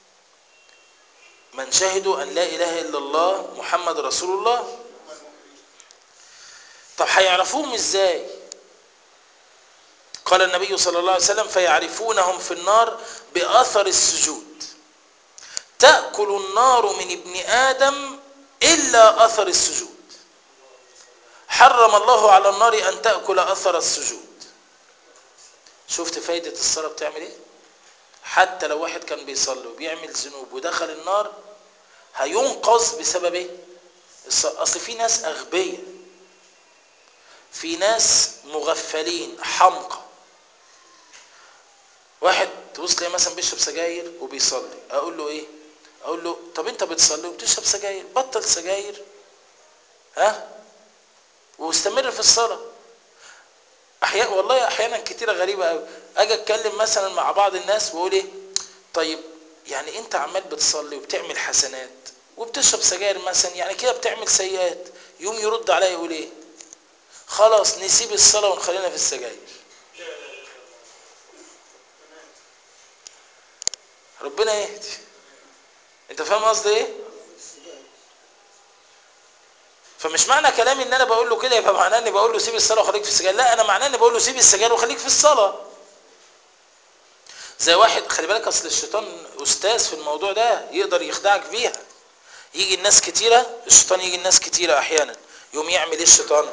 من شهدوا أن لا إله إلا الله محمد رسول الله طب هيعرفوهم ازاي قال النبي صلى الله عليه وسلم فيعرفونهم في النار بأثر السجود تأكل النار من ابن آدم إلا أثر السجود حرم الله على النار أن تأكل أثر السجود شفت فايدة الصلاة بتعمل إيه حتى لو واحد كان بيصلي وبيعمل ذنوب ودخل النار هينقذ بسبب ايه الص- اصل في ناس اغبياء في ناس مغفلين حمقى واحد تبص تلاقيه مثلا بيشرب سجاير وبيصلي اقول له ايه اقول له طب انت بتصلي وبتشرب سجاير بطل سجاير ها واستمر في الصلاه احيانا والله احيانا كتيره غريبه قوي اجي اتكلم مثلا مع بعض الناس واقول ايه طيب يعني انت عمال بتصلي وبتعمل حسنات وبتشرب سجاير مثلا يعني كده بتعمل سيئات يوم يرد عليا يقول ايه خلاص نسيب الصلاه ونخلينا في السجاير ربنا يهدي انت فاهم قصدي ايه فمش معنى كلامي ان انا بقول له كده يبقى معناه اني بقول له سيب الصلاه وخليك في السجاير لا انا معناه اني بقول له سيب السجاير وخليك في الصلاه زي واحد خلي بالك اصل الشيطان استاذ في الموضوع ده يقدر يخدعك فيها يجي الناس كتيره الشيطان يجي الناس كتيره احيانا يقوم يعمل ايه الشيطان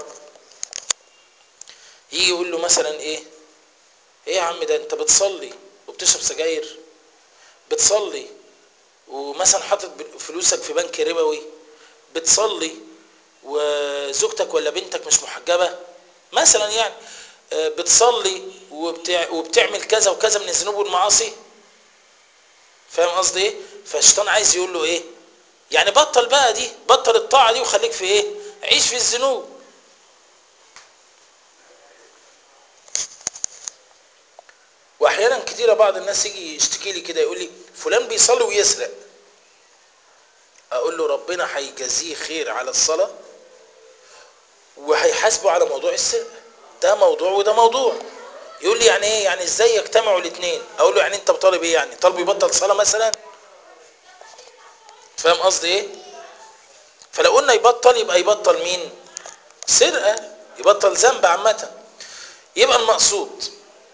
يجي يقول له مثلا ايه ايه يا عم ده انت بتصلي وبتشرب سجاير بتصلي ومثلا حاطط فلوسك في بنك ربوي بتصلي وزوجتك ولا بنتك مش محجبة مثلا يعني آه، بتصلي وبتع... وبتعمل كذا وكذا من الذنوب والمعاصي فاهم قصدي ايه فالشيطان عايز يقول له ايه يعني بطل بقى دي بطل الطاعة دي وخليك في ايه عيش في الذنوب واحيانا كتيرة بعض الناس يجي يشتكي لي كده يقول لي فلان بيصلي ويسرق اقول له ربنا هيجازيه خير على الصلاه وهيحاسبه على موضوع السرقه ده موضوع وده موضوع يقول لي يعني ايه يعني ازاي يجتمعوا الاثنين اقول له يعني انت بطالب ايه يعني طالب يبطل صلاه مثلا فاهم قصدي ايه فلو قلنا يبطل يبقى يبطل مين سرقه يبطل ذنب عامه يبقى المقصود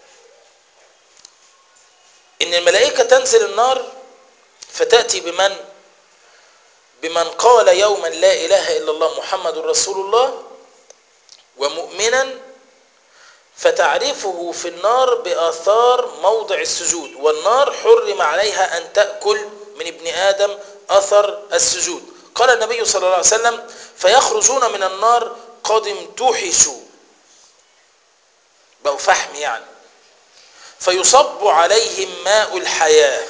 ان الملائكه تنزل النار فتاتي بمن بمن قال يوما لا اله الا الله محمد رسول الله ومؤمنا فتعرفه في النار باثار موضع السجود والنار حرم عليها ان تاكل من ابن ادم اثر السجود قال النبي صلى الله عليه وسلم فيخرجون من النار قد امتحشوا بقوا فحم يعني فيصب عليهم ماء الحياه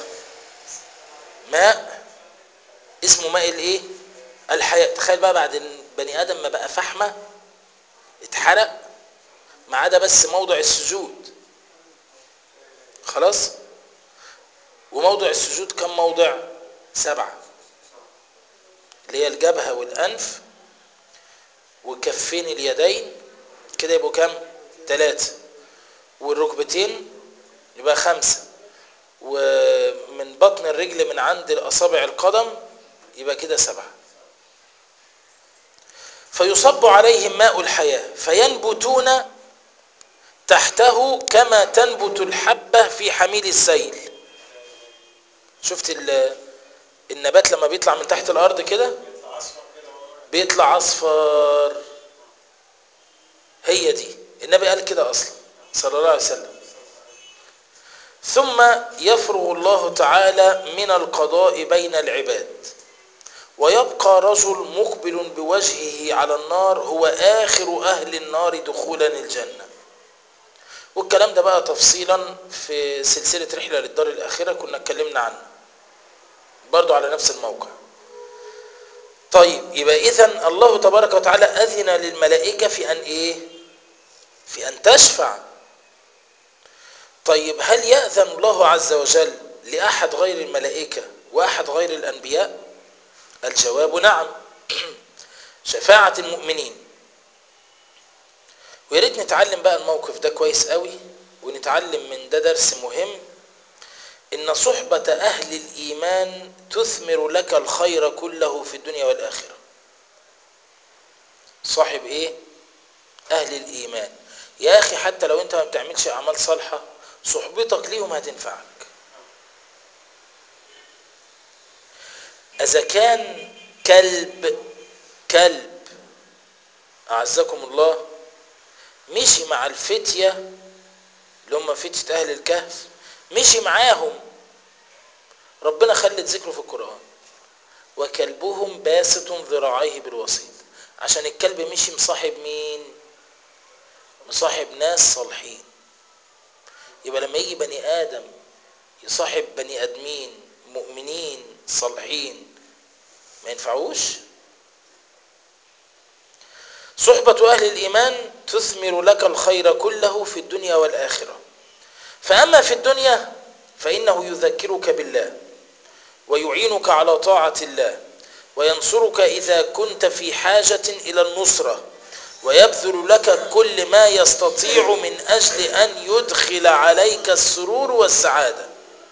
ماء اسمه ماء الايه الحياه تخيل بقى بعد البني ادم ما بقى فحمه اتحرق ما عدا بس موضع السجود خلاص وموضع السجود كم موضع سبعة اللي هي الجبهة والأنف وكفين اليدين كده يبقوا كم ثلاثة والركبتين يبقى خمسة ومن بطن الرجل من عند الأصابع القدم يبقى كده سبعة فيصب عليهم ماء الحياة فينبتون تحته كما تنبت الحبة في حميل السيل شفت ال- النبات لما بيطلع من تحت الأرض كده بيطلع أصفر هي دي النبي قال كده أصلا صلى الله عليه وسلم ثم يفرغ الله تعالى من القضاء بين العباد ويبقى رجل مقبل بوجهه على النار هو آخر أهل النار دخولا الجنة والكلام ده بقى تفصيلا في سلسلة رحلة للدار الآخرة كنا اتكلمنا عنه برضو على نفس الموقع طيب يبقى إذن الله تبارك وتعالى أذن للملائكة في أن إيه في أن تشفع طيب هل يأذن الله عز وجل لأحد غير الملائكة وأحد غير الأنبياء الجواب نعم شفاعة المؤمنين ويا ريت نتعلم بقى الموقف ده كويس قوي ونتعلم من ده درس مهم ان صحبة اهل الايمان تثمر لك الخير كله في الدنيا والاخرة صاحب ايه اهل الايمان يا اخي حتى لو انت ما بتعملش اعمال صالحه صحبتك ليهم هتنفعك اذا كان كلب كلب اعزكم الله مشي مع الفتيه اللي هم فتيه اهل الكهف مشي معاهم ربنا خلت ذكره في القران وكلبهم باسط ذراعيه بالوسيط عشان الكلب مشي مصاحب مين مصاحب ناس صالحين يبقى لما يجي بني ادم يصاحب بني ادمين مؤمنين صالحين ما ينفعوش صحبة أهل الإيمان تثمر لك الخير كله في الدنيا والآخرة فأما في الدنيا فإنه يذكرك بالله ويعينك على طاعة الله وينصرك إذا كنت في حاجة إلى النصرة ويبذل لك كل ما يستطيع من أجل أن يدخل عليك السرور والسعادة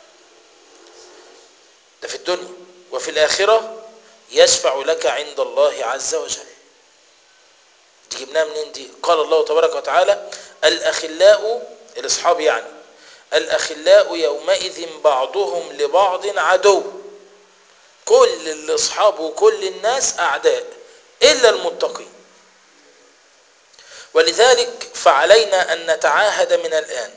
ده في الدنيا وفي الآخرة يشفع لك عند الله عز وجل دي جبناها منين دي قال الله تبارك وتعالى الأخلاء الأصحاب يعني الأخلاء يومئذ بعضهم لبعض عدو كل الأصحاب وكل الناس أعداء إلا المتقين ولذلك فعلينا أن نتعاهد من الآن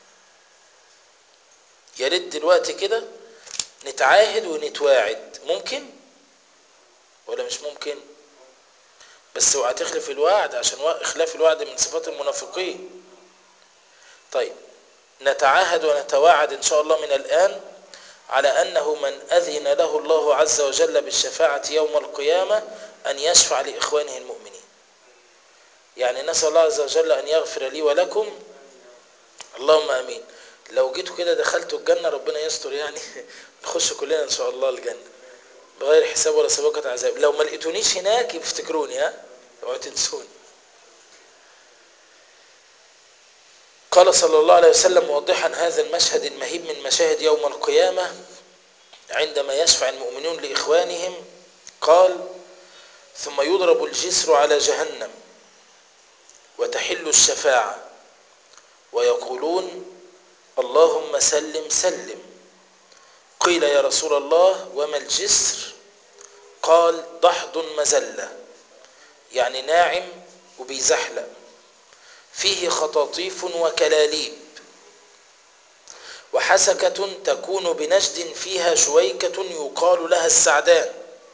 يا ريت دلوقتي كده نتعاهد ونتواعد ممكن ولا مش ممكن بس اوعى تخلف الوعد عشان اخلاف الوعد من صفات المنافقين طيب نتعاهد ونتواعد ان شاء الله من الان على انه من اذن له الله عز وجل بالشفاعه يوم القيامه ان يشفع لاخوانه المؤمنين يعني نسال الله عز وجل ان يغفر لي ولكم اللهم امين لو جيتوا كده دخلتوا الجنه ربنا يستر يعني نخش كلنا ان شاء الله الجنه بغير حساب ولا سابقة عذاب لو ما لقيتونيش هناك افتكروني ها اوعوا تنسوني قال صلى الله عليه وسلم موضحا هذا المشهد المهيب من مشاهد يوم القيامة عندما يشفع المؤمنون لإخوانهم قال ثم يضرب الجسر على جهنم وتحل الشفاعة ويقولون اللهم سلم سلم قيل يا رسول الله وما الجسر قال ضحض مزلة يعني ناعم وبيزحلق فيه خطاطيف وكلاليب وحسكة تكون بنجد فيها شويكة يقال لها السعدان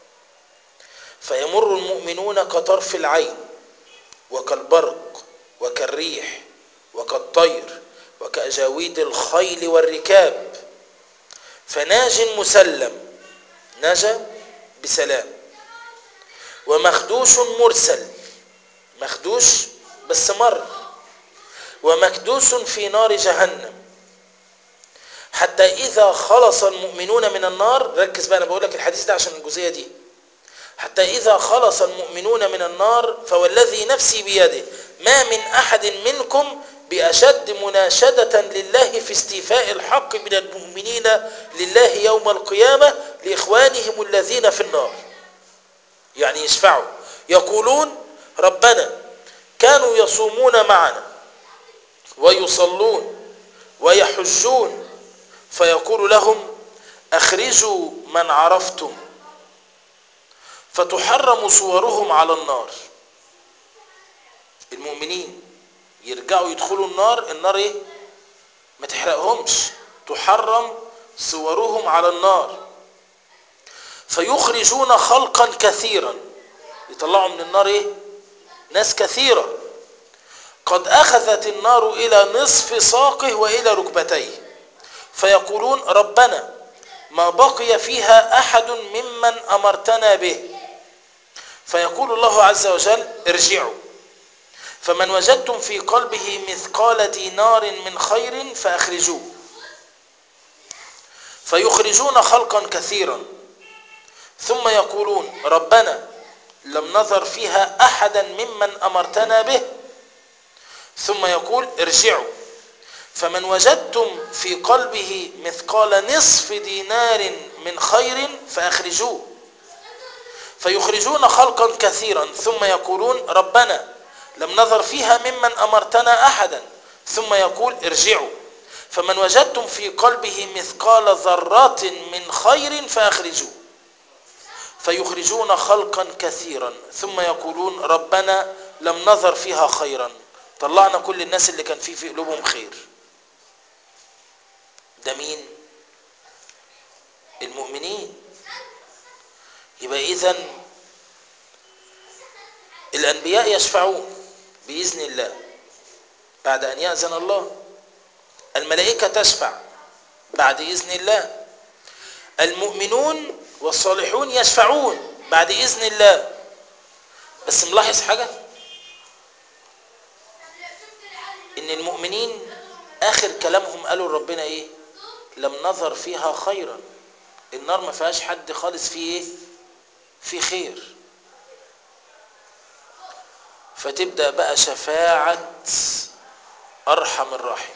فيمر المؤمنون كطرف العين وكالبرق وكالريح وكالطير وكأجاويد الخيل والركاب فناج مسلم نجا بسلام ومخدوش مرسل مخدوش بس مر ومكدوس في نار جهنم حتى إذا خلص المؤمنون من النار ركز بقى أنا بقول لك الحديث ده عشان الجزئية دي حتى إذا خلص المؤمنون من النار فوالذي نفسي بيده ما من أحد منكم بأشد مناشدة لله في استيفاء الحق من المؤمنين لله يوم القيامة لإخوانهم الذين في النار يعني يشفعوا يقولون ربنا كانوا يصومون معنا ويصلون ويحجون فيقول لهم أخرجوا من عرفتم فتحرم صورهم على النار المؤمنين يرجعوا يدخلوا النار النار ايه ما تحرقهمش تحرم صورهم على النار فيخرجون خلقا كثيرا يطلعوا من النار ايه ناس كثيرة قد أخذت النار إلى نصف ساقه وإلى ركبتيه فيقولون ربنا ما بقي فيها أحد ممن أمرتنا به فيقول الله عز وجل ارجعوا فمن وجدتم في قلبه مثقال دينار من خير فأخرجوه فيخرجون خلقا كثيرا ثم يقولون ربنا لم نظر فيها أحدا ممن أمرتنا به ثم يقول ارجعوا فمن وجدتم في قلبه مثقال نصف دينار من خير فأخرجوه فيخرجون خلقا كثيرا ثم يقولون ربنا لم نظر فيها ممن أمرتنا أحدا ثم يقول ارجعوا فمن وجدتم في قلبه مثقال ذرات من خير فأخرجوه فيخرجون خلقا كثيرا ثم يقولون ربنا لم نظر فيها خيرا طلعنا كل الناس اللي كان فيه في قلوبهم خير ده مين المؤمنين يبقى اذا الانبياء يشفعون باذن الله بعد ان ياذن الله الملائكه تشفع بعد اذن الله المؤمنون والصالحون يشفعون بعد اذن الله بس ملاحظ حاجه ان المؤمنين اخر كلامهم قالوا لربنا ايه لم نظر فيها خيرا النار ما فيهاش حد خالص فيه ايه في خير فتبدا بقى شفاعه ارحم الراحمين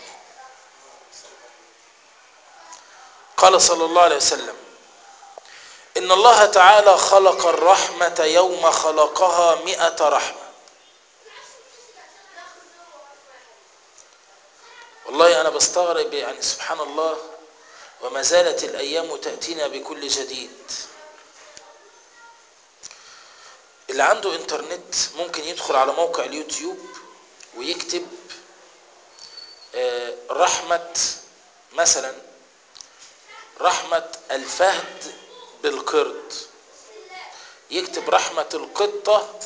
قال صلى الله عليه وسلم ان الله تعالى خلق الرحمه يوم خلقها مئه رحمه والله انا بستغرب يعني سبحان الله وما زالت الايام تاتينا بكل جديد اللي عنده انترنت ممكن يدخل على موقع اليوتيوب ويكتب آه، رحمة مثلا رحمة الفهد بالقرد يكتب رحمة القطة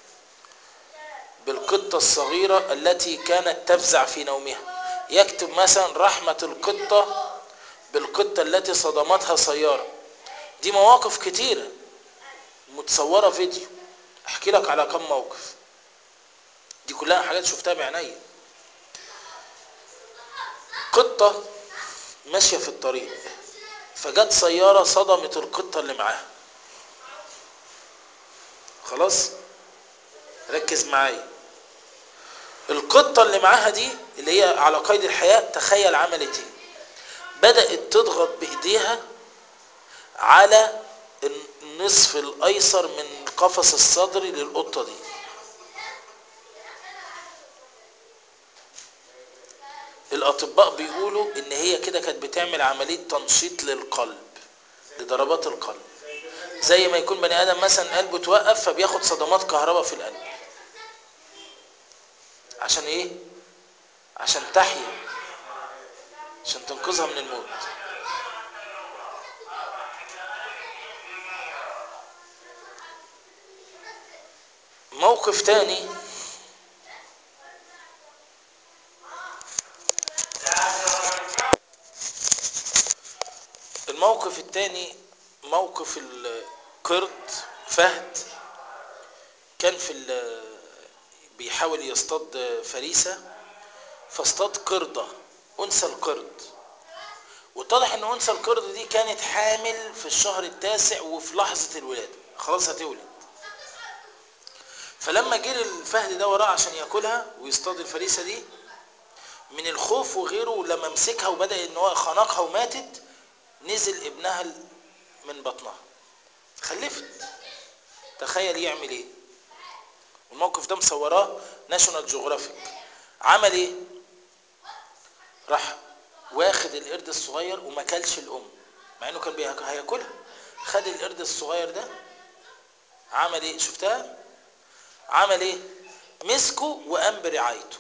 بالقطة الصغيرة التي كانت تفزع في نومها يكتب مثلا رحمة القطة بالقطة التي صدمتها سيارة دي مواقف كتيرة متصورة فيديو احكي لك على كم موقف دي كلها حاجات شفتها بعينيا قطة ماشية في الطريق فجت سيارة صدمت القطة اللي معاها خلاص ركز معايا القطة اللي معاها دي اللي هي على قيد الحياة تخيل عملت ايه بدأت تضغط بإيديها على النصف الأيسر من القفص الصدري للقطة دي الأطباء بيقولوا إن هي كده كانت بتعمل عملية تنشيط للقلب لضربات القلب زي ما يكون بني آدم مثلا قلبه توقف فبياخد صدمات كهرباء في القلب عشان إيه؟ عشان تحيا عشان تنقذها من الموت موقف تاني الموقف التاني موقف القرد فهد كان في ال- بيحاول يصطاد فريسة فاصطاد قردة أنثى القرد واتضح ان أنثى القرد دي كانت حامل في الشهر التاسع وفي لحظة الولادة خلاص هتولد فلما جه الفهد ده وراه عشان ياكلها ويصطاد الفريسه دي من الخوف وغيره لما مسكها وبدا ان هو خنقها وماتت نزل ابنها من بطنها خلفت تخيل يعمل ايه الموقف ده مصوراه ناشونال جيوغرافيك عمل ايه راح واخد القرد الصغير وما كلش الام مع انه كان بيها- هياكلها خد القرد الصغير ده عمل ايه شفتها عمل ايه مسكه وقام برعايته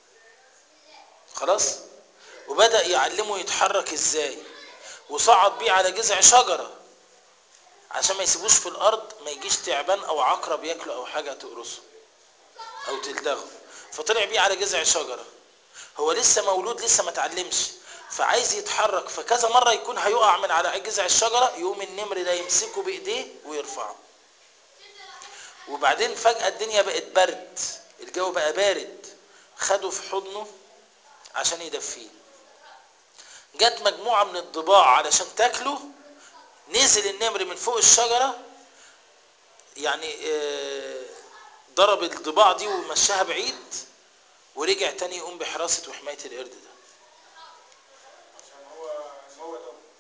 خلاص وبدأ يعلمه يتحرك ازاي وصعد بيه على جذع شجرة عشان ما يسيبوش في الارض ما يجيش تعبان او عقرب ياكله او حاجة تقرصه او تلدغه فطلع بيه على جذع شجرة هو لسه مولود لسه ما اتعلمش فعايز يتحرك فكذا مرة يكون هيقع من على جذع الشجرة يقوم النمر ده يمسكه بايديه ويرفعه وبعدين فجأة الدنيا بقت برد الجو بقى بارد خده في حضنه عشان يدفيه جت مجموعة من الضباع علشان تاكله نزل النمر من فوق الشجرة يعني آه، ضرب الضباع دي ومشاها بعيد ورجع تاني يقوم بحراسة وحماية القرد ده عشان هو يموت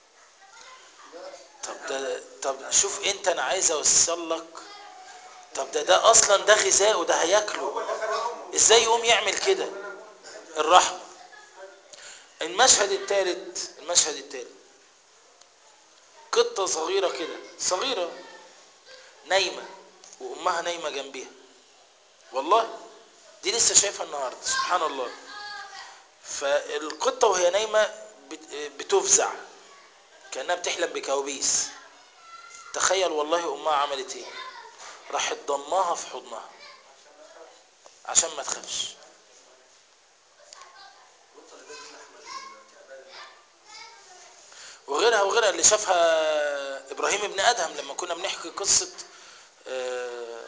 امه طب ده طب شوف انت انا عايز اوصل لك طب ده ده اصلا ده غذاء وده هياكله هو اللي خد امه ازاي يقوم يعمل كده الرحمة المشهد الثالث المشهد الثالث قطة صغيرة كده صغيرة نايمة وأمها نايمة جنبيها والله دي لسه شايفها النهاردة سبحان الله فالقطة وهي نايمة بت- بتفزع كأنها بتحلم بكوابيس تخيل والله أمها عملت ايه راحت ضماها في حضنها عشان ما تخافش وغيرها وغيرها اللي شافها ابراهيم ابن ادهم لما كنا بنحكي قصه آه،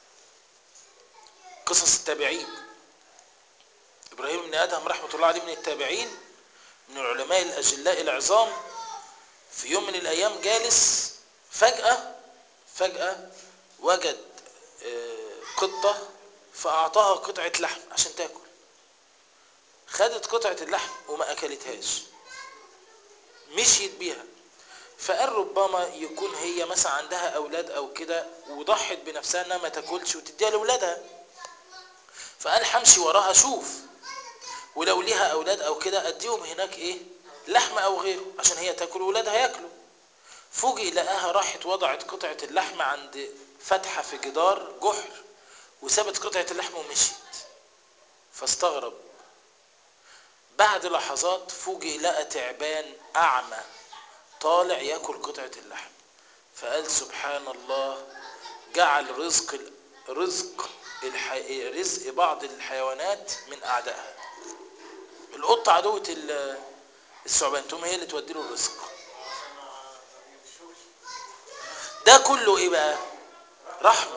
قصص التابعين ابراهيم ابن ادهم رحمه الله عليه من التابعين من العلماء الاجلاء العظام في يوم من الايام جالس فجاه فجاه وجد آه، قطه فاعطاها قطعه لحم عشان تاكل خدت قطعه اللحم وما اكلتهاش مشيت بيها فقال ربما يكون هي مثلا عندها اولاد او كده وضحت بنفسها انها ما تاكلش وتديها لاولادها فقال همشي وراها اشوف ولو ليها اولاد او كده اديهم هناك ايه لحمه او غيره عشان هي تاكل واولادها ياكلوا فوجئ لقاها راحت وضعت قطعه اللحم عند فتحه في جدار جحر وسابت قطعه اللحم ومشيت فاستغرب بعد لحظات فوجئ لقى تعبان اعمى طالع ياكل قطعه اللحم فقال سبحان الله جعل رزق رزق الحي... رزق بعض الحيوانات من اعدائها القطه عدوه ال- الثعبان تقوم هي اللي تودي له الرزق عشان ما ما بيمشوش ده كله ايه بقى رحمه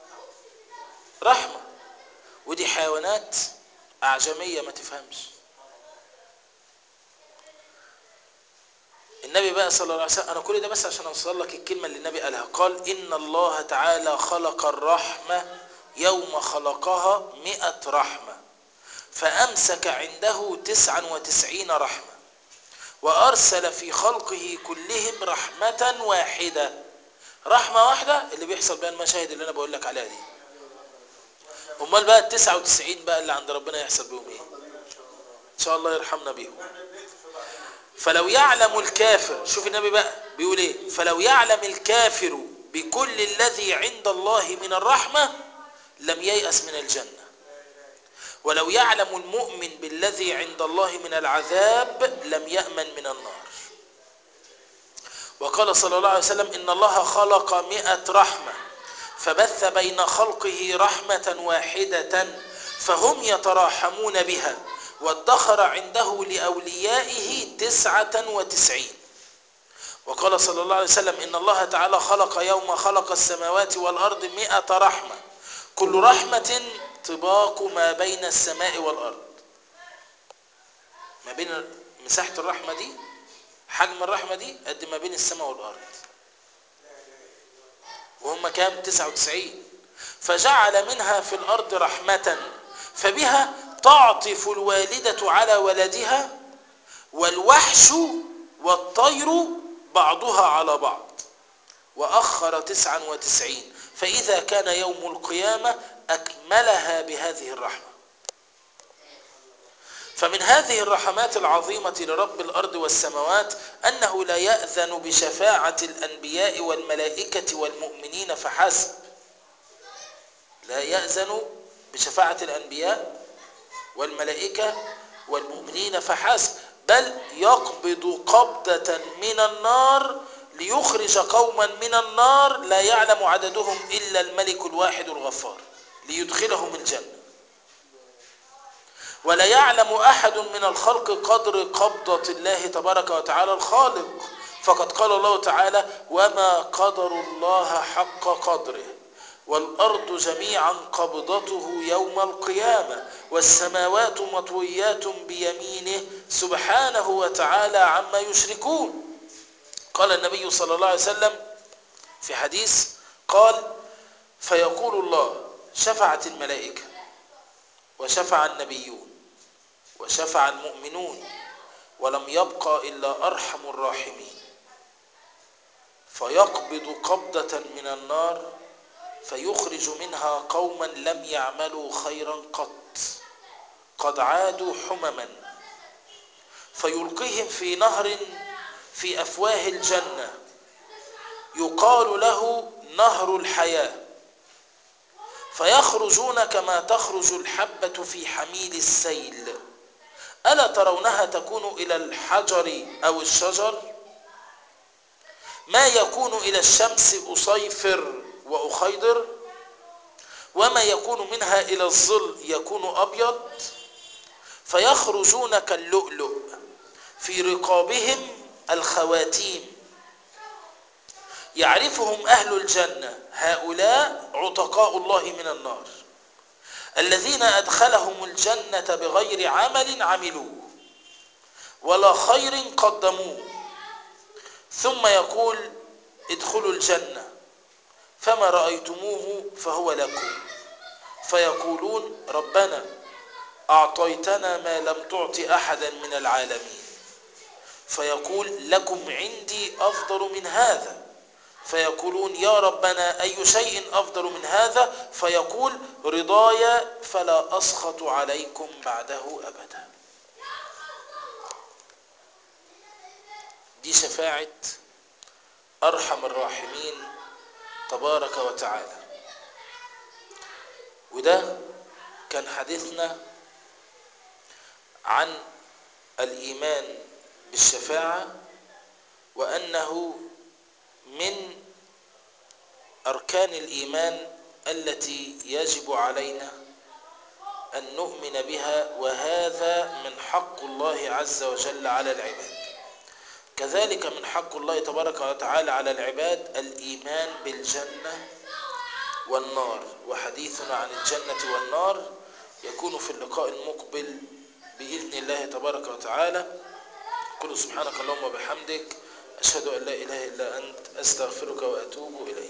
رحمه ودي حيوانات اعجميه ما تفهمش النبي بقى صلى الله عليه وسلم انا كل ده بس عشان اوصل لك الكلمه اللي النبي قالها قال ان الله تعالى خلق الرحمه يوم خلقها مئة رحمه فامسك عنده تسعا وتسعين رحمه وارسل في خلقه كلهم رحمه واحده رحمه واحده اللي بيحصل بقى المشاهد اللي انا بقول لك عليها دي امال بقى ال 99 بقى اللي عند ربنا يحصل بيهم ايه ان شاء الله يرحمنا بيهم فلو يعلم الكافر شوف النبي بقى بيقول ايه فلو يعلم الكافر بكل الذي عند الله من الرحمة لم ييأس من الجنة ولو يعلم المؤمن بالذي عند الله من العذاب لم يأمن من النار وقال صلى الله عليه وسلم إن الله خلق مئة رحمة فبث بين خلقه رحمة واحدة فهم يتراحمون بها وادخر عنده لأوليائه تسعة وتسعين وقال صلى الله عليه وسلم إن الله تعالى خلق يوم خلق السماوات والأرض مئة رحمة كل رحمة طباق ما بين السماء والأرض ما بين مساحة الرحمة دي حجم الرحمة دي قد ما بين السماء والأرض وهم كام 99 فجعل منها في الأرض رحمة فبها تعطف الوالدة على ولدها والوحش والطير بعضها على بعض وأخر تسعا وتسعين فإذا كان يوم القيامة أكملها بهذه الرحمة فمن هذه الرحمات العظيمة لرب الأرض والسماوات أنه لا يأذن بشفاعة الأنبياء والملائكة والمؤمنين فحسب لا يأذن بشفاعة الأنبياء والملائكة والمؤمنين فحسب بل يقبض قبضة من النار ليخرج قوما من النار لا يعلم عددهم إلا الملك الواحد الغفار ليدخلهم الجنة ولا يعلم أحد من الخلق قدر قبضة الله تبارك وتعالى الخالق فقد قال الله تعالى وما قدر الله حق قدره والأرض جميعا قبضته يوم القيامة والسماوات مطويات بيمينه سبحانه وتعالى عما يشركون قال النبي صلى الله عليه وسلم في حديث قال فيقول الله شفعت الملائكة وشفع النبيون وشفع المؤمنون ولم يبقى إلا أرحم الراحمين فيقبض قبضة من النار فيخرج منها قوما لم يعملوا خيرا قط قد عادوا حمما فيلقيهم في نهر في أفواه الجنة يقال له نهر الحياة فيخرجون كما تخرج الحبة في حميل السيل ألا ترونها تكون إلى الحجر أو الشجر ما يكون إلى الشمس أصيفر وأخيضر وما يكون منها إلى الظل يكون أبيض فيخرجون كاللؤلؤ في رقابهم الخواتيم يعرفهم أهل الجنة هؤلاء عتقاء الله من النار الذين أدخلهم الجنة بغير عمل عملوه ولا خير قدموه ثم يقول ادخلوا الجنة فما رأيتموه فهو لكم فيقولون ربنا أعطيتنا ما لم تعط أحدا من العالمين فيقول لكم عندي أفضل من هذا فيقولون يا ربنا أي شيء أفضل من هذا فيقول رضاي فلا أسخط عليكم بعده أبدا دي شفاعة أرحم الراحمين تبارك وتعالى وده كان حديثنا عن الإيمان بالشفاعة وأنه من أركان الإيمان التي يجب علينا أن نؤمن بها وهذا من حق الله عز وجل على العباد كذلك من حق الله تبارك وتعالى على العباد الإيمان بالجنة والنار وحديثنا عن الجنة والنار يكون في اللقاء المقبل بإذن الله تبارك وتعالى قل سبحانك اللهم وبحمدك أشهد أن لا إله إلا أنت أستغفرك وأتوب إليك